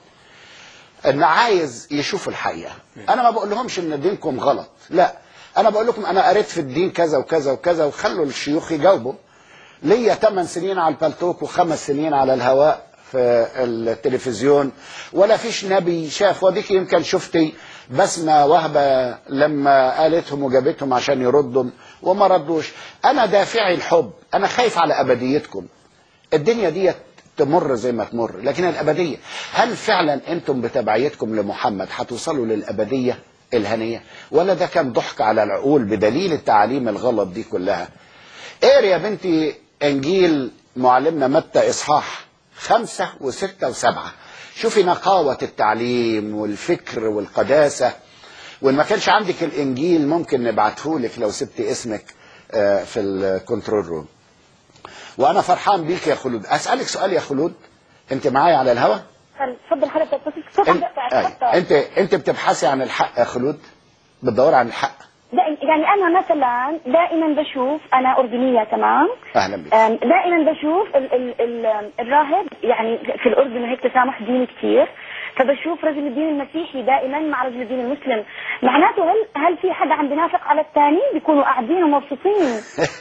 إن عايز يشوف الحقيقة أنا ما بقول لهمش إن دينكم غلط لا أنا بقول لكم أنا قريت في الدين كذا وكذا وكذا وخلوا الشيوخ يجاوبوا ليا 8 سنين على البلتوك وخمس سنين على الهواء في التلفزيون ولا فيش نبي شاف وديك يمكن شفتي بسمة وهبة لما قالتهم وجابتهم عشان يردوا وما ردوش أنا دافعي الحب أنا خايف على أبديتكم الدنيا دي تمر زي ما تمر لكن الأبدية هل فعلا أنتم بتبعيتكم لمحمد هتوصلوا للأبدية الهنية ولا ده كان ضحك على العقول بدليل التعاليم الغلط دي كلها اقري يا بنتي انجيل معلمنا متى اصحاح خمسة وستة وسبعة شوفي نقاوة التعليم والفكر والقداسة وان ما كانش عندك الانجيل ممكن نبعته لك لو سبت اسمك آه، في الكنترول روم وانا فرحان بيك يا خلود اسالك سؤال يا خلود انت معايا على الهوا تفضل حضرتك بس كيف انت, بدي آه، انت انت بتبحثي عن الحق يا خلود بتدوري عن الحق دا- يعني انا مثلا دائما بشوف انا اردنيه تمام اهلا بك أم، دائما بشوف ال ال ال الراهب يعني في الاردن هيك تسامح ديني كثير فبشوف رجل الدين المسيحي دائما مع رجل الدين المسلم معناته هل هل في حدا عم بينافق على الثاني بيكونوا قاعدين ومبسوطين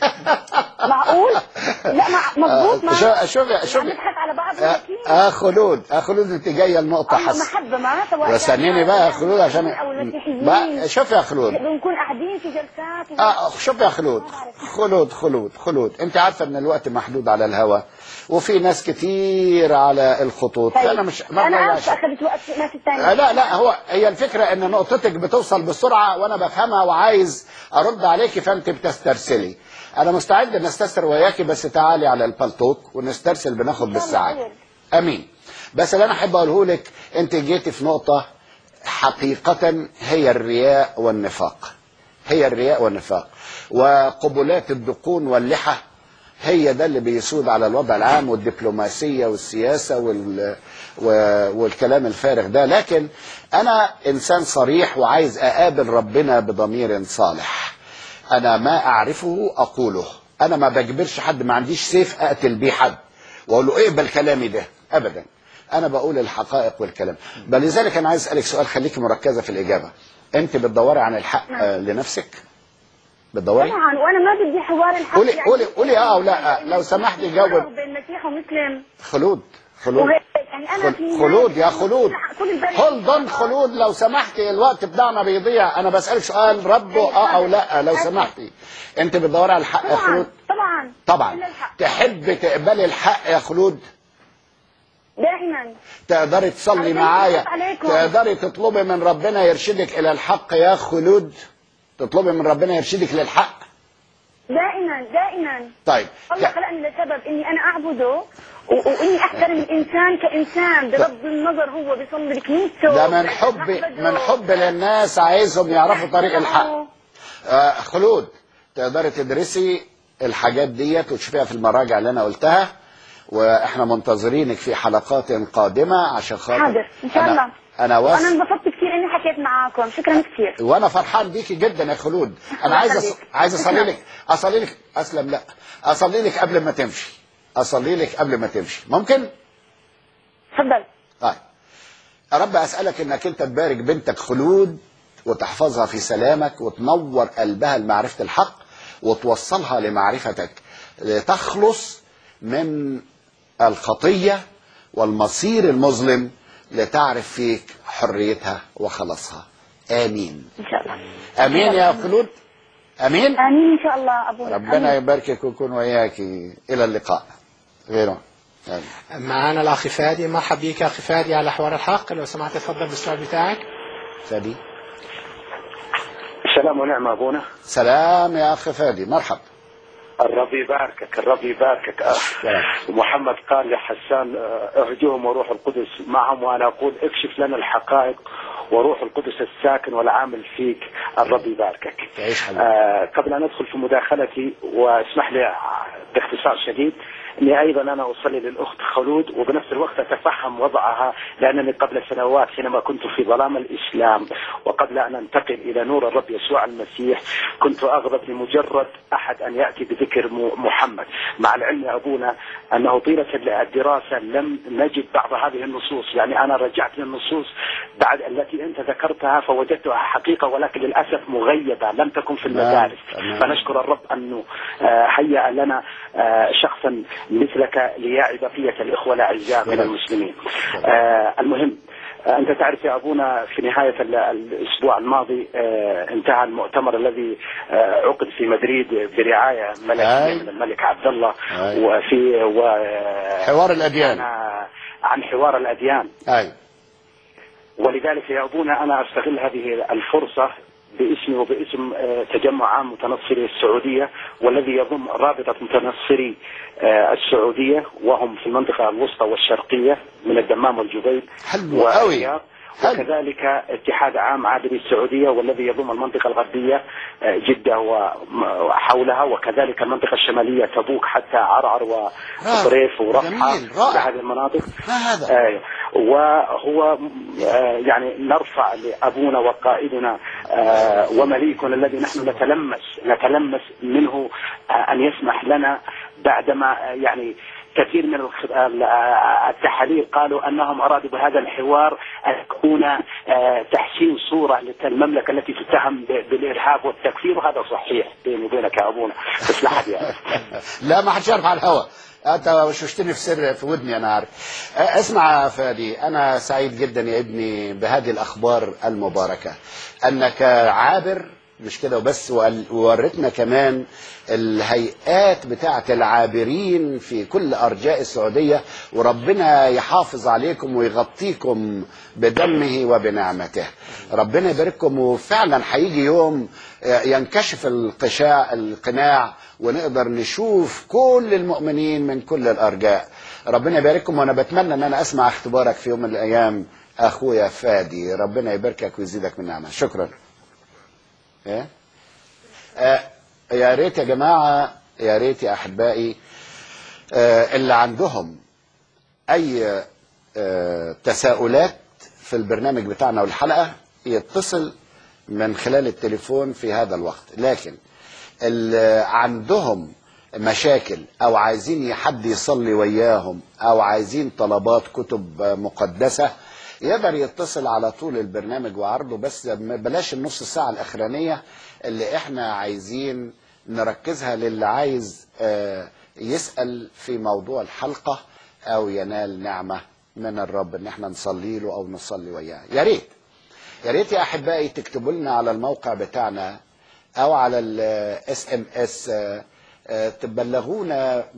معقول لا مع مضبوط ما شوف شوف عم شوف نضحك على بعض آه، آه خلود آه خلود انت جايه النقطه الله حسن محبه ما سواء واستنيني كان بقى يا خلود عشان او المسيحيين بقى شوف يا خلود بنكون قاعدين في جلسات اه شوف يا خلود خلود خلود خلود انت عارفه ان الوقت محدود على الهواء وفي ناس كتير على الخطوط طيب. فانا مش ما انا بضيعش اسفه اخذت وقت ناس آه، الثانيه لا لا هو هي الفكره ان نقطتك بتوصل بسرعه وانا بفهمها وعايز ارد عليكي فانت بتسترسلي انا مستعد نسترسل وياكي بس تعالي على البلطوك ونسترسل بناخد إن شاء الله بالساعات خير. امين بس اللي انا احب اقوله لك انت جيتي في نقطه حقيقه هي الرياء والنفاق هي الرياء والنفاق وقبلات الدقون واللحى هي ده اللي بيسود على الوضع العام والدبلوماسيه والسياسه وال و- والكلام الفارغ ده لكن انا انسان صريح وعايز اقابل ربنا بضمير صالح انا ما اعرفه اقوله انا ما بجبرش حد ما عنديش سيف اقتل بيه حد واقول له اقبل كلامي ده ابدا انا بقول الحقائق والكلام بل لذلك انا عايز اسالك سؤال خليكي مركزه في الاجابه انت بتدوري عن الحق آه، لنفسك بتدوري طبعا وانا ما بدي حوار الحق قولي قولي قولي اه او لا لو سمحتي جاوب بين مسيح ومسلم خلود خلود وهيك يعني انا في خل- خلود يا خلود كل البلد هولد اون خلود لو سمحتي الوقت بتاعنا بيضيع انا بسالك سؤال رده اه او لا لو سمحتي انت بتدوري على الحق يا طبعا خلود طبعا طبعا إلا الحق. تحب تقبلي الحق يا خلود دائما تقدري تصلي علشان معايا يخف عليكم. تقدري تطلبي من ربنا يرشدك الى الحق يا خلود تطلبي من ربنا يرشدك للحق دائما دائما طيب الله ت- خلقني لسبب اني انا اعبده و- واني احترم الانسان كانسان بغض النظر هو بيصلي بكنيسته ده من حب من حب للناس عايزهم يعرفوا طريق الحق آه خلود تقدري تدرسي الحاجات ديت وتشوفيها في المراجع اللي انا قلتها واحنا منتظرينك في حلقات قادمه عشان خاطر حاضر ان شاء أنا- الله انا وانا واثق انبسطت كثير اني حكيت معاكم شكرا كثير وانا فرحان بيكي جدا يا خلود انا الله عايز أص... يخليك. عايز اصلي تسلم. لك اصلي لك اسلم لا اصلي لك قبل ما تمشي اصلي لك قبل ما تمشي ممكن تفضل طيب يا رب اسالك انك انت تبارك بنتك خلود وتحفظها في سلامك وتنور قلبها لمعرفه الحق وتوصلها لمعرفتك لتخلص من الخطيه والمصير المظلم لتعرف فيك حريتها وخلاصها امين ان شاء الله امين يا خلود امين امين ان شاء الله ابونا ربنا آمين. يباركك ويكون وياك الى اللقاء غيره آمين. معانا الاخ فادي مرحب بيك يا اخي فادي على حوار الحق لو سمحت تفضل بالسؤال بتاعك فادي سلام ونعمة أبونا سلام يا اخ فادي مرحب الرب يباركك الرب يباركك آه، محمد قال لحسان آه، اهجهم وروح القدس معهم وأنا أقول اكشف لنا الحقائق وروح القدس الساكن والعامل فيك الرب يباركك تعيش حبيبي آه، قبل أن أدخل في مداخلتي واسمح لي باختصار شديد اني ايضا انا اصلي للاخت خلود وبنفس الوقت اتفهم وضعها لانني قبل سنوات حينما كنت في ظلام الاسلام وقبل ان انتقل الى نور الرب يسوع المسيح كنت اغضب لمجرد احد ان ياتي بذكر م- محمد مع العلم يا ابونا انه طيله الدراسه لم نجد بعض هذه النصوص يعني انا رجعت للنصوص بعد التي انت ذكرتها فوجدتها حقيقه ولكن للاسف مغيبه لم تكن في المدارس تمام. فنشكر الرب انه آه، هيأ لنا آه، شخصا مثلك ليعي بقيه الاخوه الاعزاء من شكراً. المسلمين. آه، المهم آه، انت تعرف يا ابونا في نهايه ال- الاسبوع الماضي آه، انتهى المؤتمر الذي آه، عقد في مدريد برعايه أي. ملكيه من الملك عبد الله أي. وفي و حوار الاديان عن- عن حوار الاديان اي ولذلك يا ابونا انا استغل هذه الفرصه باسمي وباسم آه، تجمع عام متنصري السعوديه والذي يضم رابطه متنصري آه، السعوديه وهم في المنطقه الوسطى والشرقيه من الدمام والجبيل حلو قوي والرياض. حلو. وكذلك اتحاد عام عابري السعوديه والذي يضم المنطقه الغربيه آه، جده وحولها وكذلك المنطقه الشماليه تبوك حتى عرعر وطريف ورفحه جميل، رائع. هذه المناطق ما هذا آه، وهو آه، يعني نرفع لابونا وقائدنا آه، ومليكنا الذي نحن نتلمس نتلمس منه آه، ان يسمح لنا بعدما آه، يعني كثير من الخ- ال- آه، التحاليل قالوا انهم ارادوا بهذا الحوار ان يكون آه، تحسين صوره للمملكه التي تتهم ب- بالارهاب والتكفير وهذا صحيح بيني وبينك يا ابونا بس لا حد يعرف لا ما حدش يعرف على الهوا انت وشوشتني في سر في ودني انا عارف أه، اسمع يا فادي انا سعيد جدا يا ابني بهذه الاخبار المباركه انك عابر مش كده وبس وقال- وورتنا كمان الهيئات بتاعه العابرين في كل ارجاء السعوديه وربنا يحافظ عليكم ويغطيكم بدمه وبنعمته ربنا يبارككم وفعلا هيجي يوم آه، ينكشف القشاع القناع ونقدر نشوف كل المؤمنين من كل الارجاء ربنا يبارككم وانا بتمنى ان انا اسمع اختبارك في يوم من الايام اخويا فادي ربنا يباركك ويزيدك من نعمه شكرا ايه آه يا ريت يا جماعه يا ريت يا احبائي آه اللي عندهم اي آه تساؤلات في البرنامج بتاعنا والحلقه يتصل من خلال التليفون في هذا الوقت لكن اللي عندهم مشاكل او عايزين حد يصلي وياهم او عايزين طلبات كتب مقدسه يقدر يتصل على طول البرنامج وعرضه بس بلاش النص ساعه الاخرانيه اللي احنا عايزين نركزها للي عايز آه، يسال في موضوع الحلقه او ينال نعمه من الرب ان احنا نصلي له او نصلي وياه يا ريت يا ريت يا احبائي تكتبوا لنا على الموقع بتاعنا او على الاس ام اس تبلغونا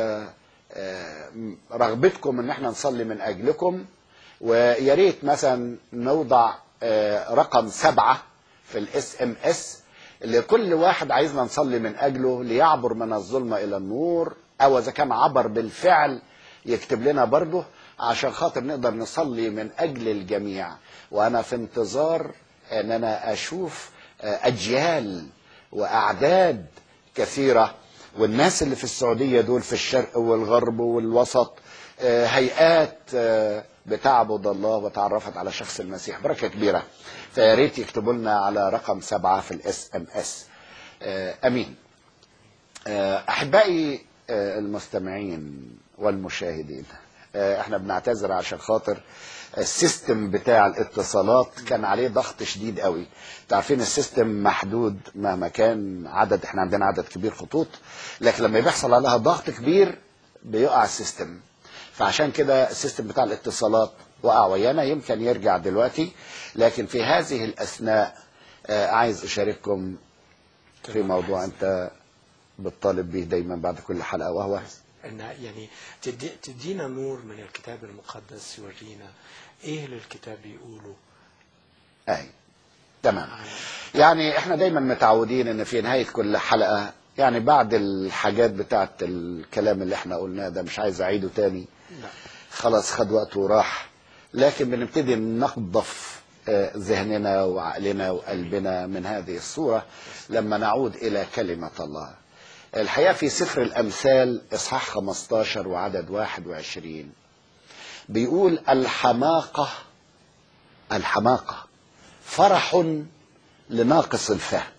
برغبتكم ان احنا نصلي من اجلكم ويا ريت مثلا نوضع آه، رقم سبعة في الاس ام اس لكل واحد عايزنا نصلي من اجله ليعبر من الظلمه الى النور او اذا كان عبر بالفعل يكتب لنا برضه عشان خاطر نقدر نصلي من اجل الجميع وانا في انتظار ان انا اشوف آه، اجيال واعداد كثيره والناس اللي في السعوديه دول في الشرق والغرب والوسط آه، هيئات آه، بتعبد الله وتعرفت على شخص المسيح بركه كبيره فيا ريت يكتبوا لنا على رقم سبعه في الاس ام اس امين آه، احبائي آه، المستمعين والمشاهدين آه، احنا بنعتذر عشان خاطر السيستم بتاع الاتصالات كان عليه ضغط شديد قوي تعرفين السيستم محدود مهما كان عدد احنا عندنا عدد كبير خطوط لكن لما بيحصل عليها ضغط كبير بيقع السيستم فعشان كده السيستم بتاع الاتصالات وقع ويانا يمكن يرجع دلوقتي لكن في هذه الاثناء آه، عايز اشارككم في موضوع انت بتطالب به دايما بعد كل حلقه وهو ان يعني تدي تدينا نور من الكتاب المقدس يورينا ايه اللي الكتاب بيقوله اي تمام يعني احنا دايما متعودين ان في نهايه كل حلقه يعني بعد الحاجات بتاعت الكلام اللي احنا قلناه ده مش عايز اعيده تاني لا خلاص خد وقته وراح لكن بنبتدي ننظف آه، ذهننا وعقلنا وقلبنا من هذه الصورة لما نعود إلى كلمة الله الحقيقة في سفر الأمثال إصحاح 15 وعدد 21 بيقول الحماقة الحماقة فرح لناقص الفهم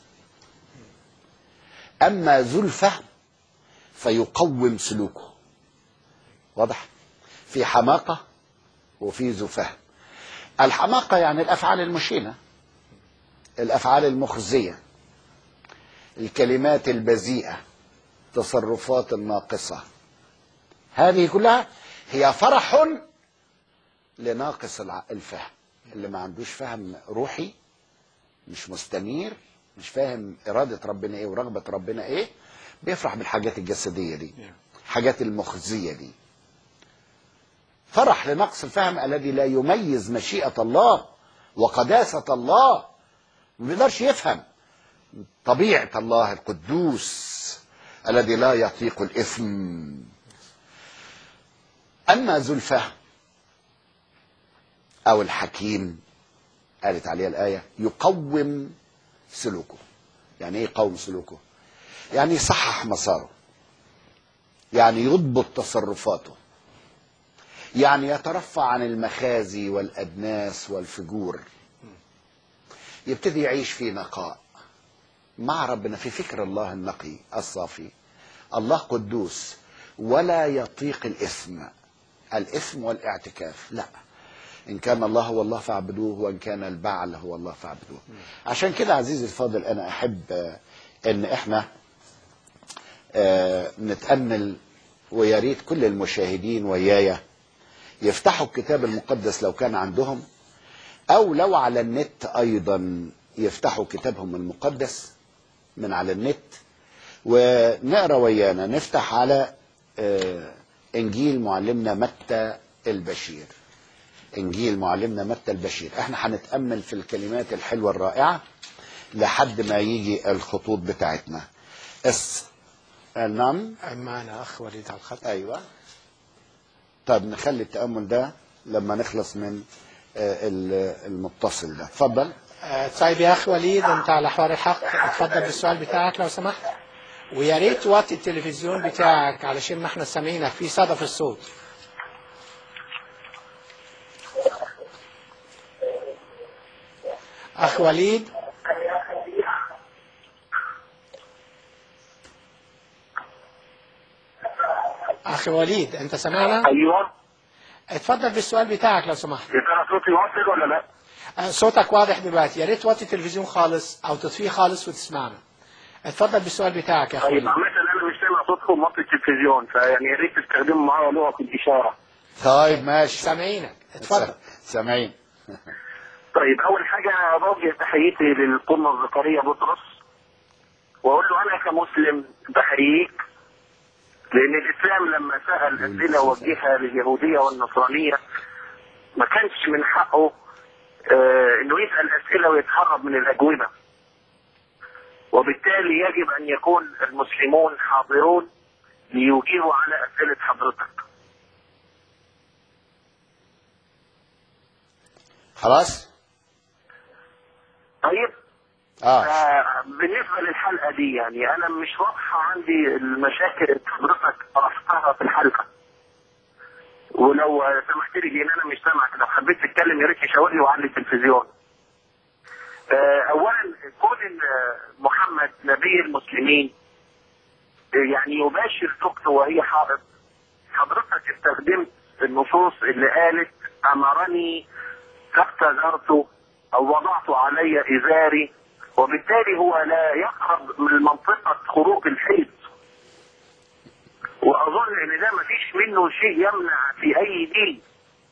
أما ذو الفهم فيقوم سلوكه واضح في حماقة وفي ذو فهم الحماقة يعني الأفعال المشينة الأفعال المخزية الكلمات البذيئة تصرفات الناقصة هذه كلها هي فرح لناقص الع- الفهم اللي ما عندوش فهم روحي مش مستنير مش فاهم إرادة ربنا إيه ورغبة ربنا إيه بيفرح بالحاجات الجسدية دي حاجات المخزية دي فرح لنقص الفهم الذي لا يميز مشيئة الله وقداسة الله ما بيقدرش يفهم طبيعة الله القدوس الذي لا يطيق الإثم أما ذو الفهم أو الحكيم قالت عليها الآية يقوم سلوكه يعني إيه يقوم سلوكه يعني يصحح مساره يعني يضبط تصرفاته يعني يترفع عن المخازي والأدناس والفجور يبتدي يعيش في نقاء مع ربنا في فكر الله النقي الصافي الله قدوس ولا يطيق الإثم الإثم والاعتكاف لا إن كان الله هو الله فاعبدوه وإن كان البعل هو الله فاعبدوه عشان كده عزيزي الفاضل أنا أحب آه، إن إحنا آه، نتأمل ويا ريت كل المشاهدين ويايا يفتحوا الكتاب المقدس لو كان عندهم او لو على النت ايضا يفتحوا كتابهم المقدس من على النت ونقرا ويانا نفتح على آه، انجيل معلمنا متى البشير انجيل معلمنا متى البشير احنا هنتامل في الكلمات الحلوه الرائعه لحد ما يجي الخطوط بتاعتنا اس نعم معنا اخ وليد على الخط ايوه طيب نخلي التامل ده لما نخلص من آه، ال- المتصل ده اتفضل آه، طيب يا اخ وليد انت على حوار الحق اتفضل بالسؤال بتاعك لو سمحت ويا ريت توطي التلفزيون بتاعك علشان ما احنا سامعينك في صدى في الصوت اخ وليد اخ وليد انت سمعنا ايوه اتفضل بالسؤال بتاعك لو سمحت يا ترى صوتي واصل ولا لا؟ آه، صوتك واضح دلوقتي يا ريت توطي التلفزيون خالص او تطفيه خالص وتسمعنا اتفضل بالسؤال بتاعك يا اخ طيب وليد عامة انا مش سامع صوتكم مط التلفزيون فيعني يا ريت تستخدموا معايا لغة الاشارة. طيب ماشي سامعينك اتفضل سامعين طيب اول حاجة بوجه تحيتي للقمة زكريا بطرس واقول له انا كمسلم بحييك لان الاسلام لما سال اسئله وجهها لليهوديه والنصرانيه ما كانش من حقه آه، انه يسال اسئله ويتهرب من الاجوبه وبالتالي يجب ان يكون المسلمون حاضرون ليجيبوا على اسئله حضرتك خلاص طيب اه آه، بالنسبه للحلقه دي يعني انا مش واضحه عندي المشاكل اللي حضرتك طرحتها في الحلقه ولو آه، سمحت لي لان انا مش سامعك لو حبيت تتكلم يا ريت تشاور لي وعلي التلفزيون آه، اولا كون إن، آه، محمد نبي المسلمين آه، يعني يباشر زوجته وهي حائض حضرتك استخدمت النصوص اللي قالت امرني فاقتدرت او وضعت علي ازاري وبالتالي هو لا يقرب من منطقه خروج الحيض واظن ان ده مفيش منه شيء يمنع في اي دين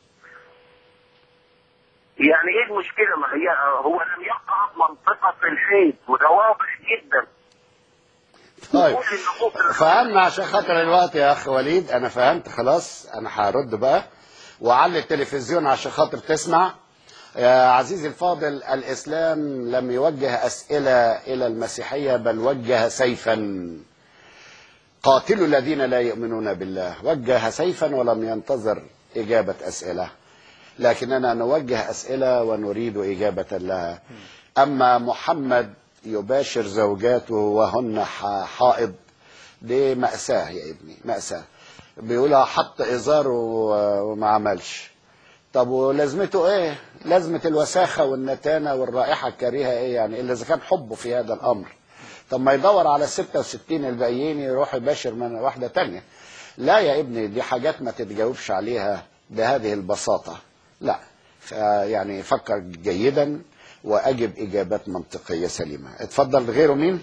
يعني ايه المشكله ما هي هو لم يقرب منطقه الحيض وده واضح جدا طيب كل النصوص اللي فهمنا عشان خاطر الوقت يا اخ وليد انا فهمت خلاص انا هرد بقى وعلي التلفزيون عشان خاطر تسمع يا عزيزي الفاضل الاسلام لم يوجه اسئله الى المسيحيه بل وجه سيفا قاتلوا الذين لا يؤمنون بالله وجه سيفا ولم ينتظر اجابه اسئله لكننا نوجه اسئله ونريد اجابه لها اما محمد يباشر زوجاته وهن ح- حائض دي مأساة يا ابني مأساة بيقولها حط إزاره و- وما عملش طب ولازمته ايه لازمة الوساخة والنتانة والرائحة الكريهة ايه يعني إلا إذا كان حبه في هذا الأمر طب ما يدور على 66 الباقيين يروح يباشر من واحدة تانية لا يا ابني دي حاجات ما تتجاوبش عليها بهذه البساطة لا ف- يعني فكر جيدا وأجب إجابات منطقية سليمة اتفضل غيره مين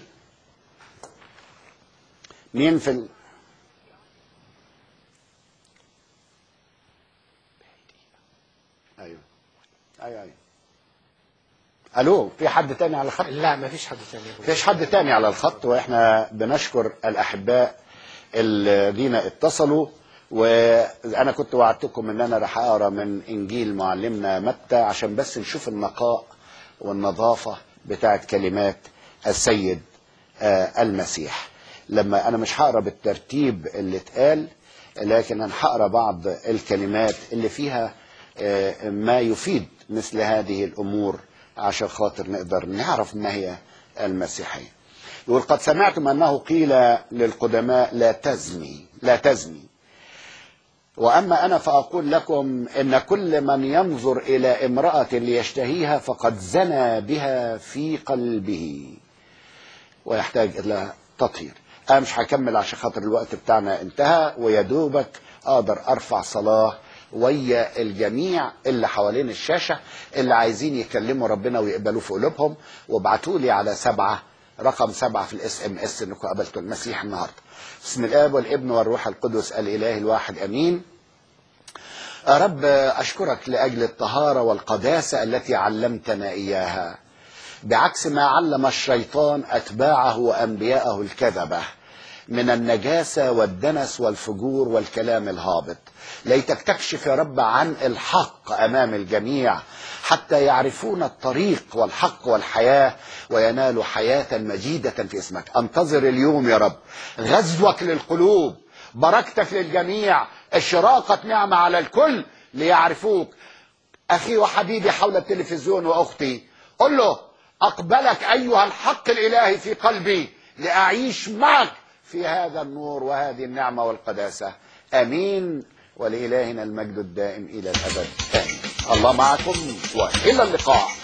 مين في ال... ايوه ايوه ايوه الو في حد تاني على الخط لا ما فيش حد تاني فيش حد تاني على الخط واحنا بنشكر الاحباء الذين اتصلوا وانا كنت وعدتكم ان انا راح اقرا من انجيل معلمنا متى عشان بس نشوف النقاء والنظافه بتاعت كلمات السيد آه، المسيح لما انا مش هقرا بالترتيب اللي اتقال لكن انا هقرا بعض الكلمات اللي فيها آه، ما يفيد مثل هذه الامور عشان خاطر نقدر نعرف ما هي المسيحيه يقول قد سمعتم انه قيل للقدماء لا تزني لا تزني واما انا فاقول لكم ان كل من ينظر الى امراه ليشتهيها فقد زنى بها في قلبه ويحتاج الى تطهير انا مش هكمل عشان خاطر الوقت بتاعنا انتهى ويا دوبك اقدر ارفع صلاه ويا الجميع اللي حوالين الشاشه اللي عايزين يكلموا ربنا ويقبلوه في قلوبهم وابعتوا لي على سبعه رقم سبعه في الاس ام اس انكم قابلتوا المسيح النهارده. بسم الاب والابن والروح القدس الاله الواحد امين. يا رب اشكرك لاجل الطهاره والقداسه التي علمتنا اياها. بعكس ما علم الشيطان اتباعه وانبياءه الكذبه من النجاسه والدنس والفجور والكلام الهابط ليتك تكشف يا رب عن الحق امام الجميع حتى يعرفون الطريق والحق والحياه وينالوا حياه مجيده في اسمك انتظر اليوم يا رب غزوك للقلوب بركتك للجميع اشراقة نعمة على الكل ليعرفوك أخي وحبيبي حول التلفزيون وأختي قل له أقبلك أيها الحق الإلهي في قلبي لأعيش معك في هذا النور وهذه النعمة والقداسة أمين ولإلهنا المجد الدائم إلى الأبد آمين الله معكم وإلى اللقاء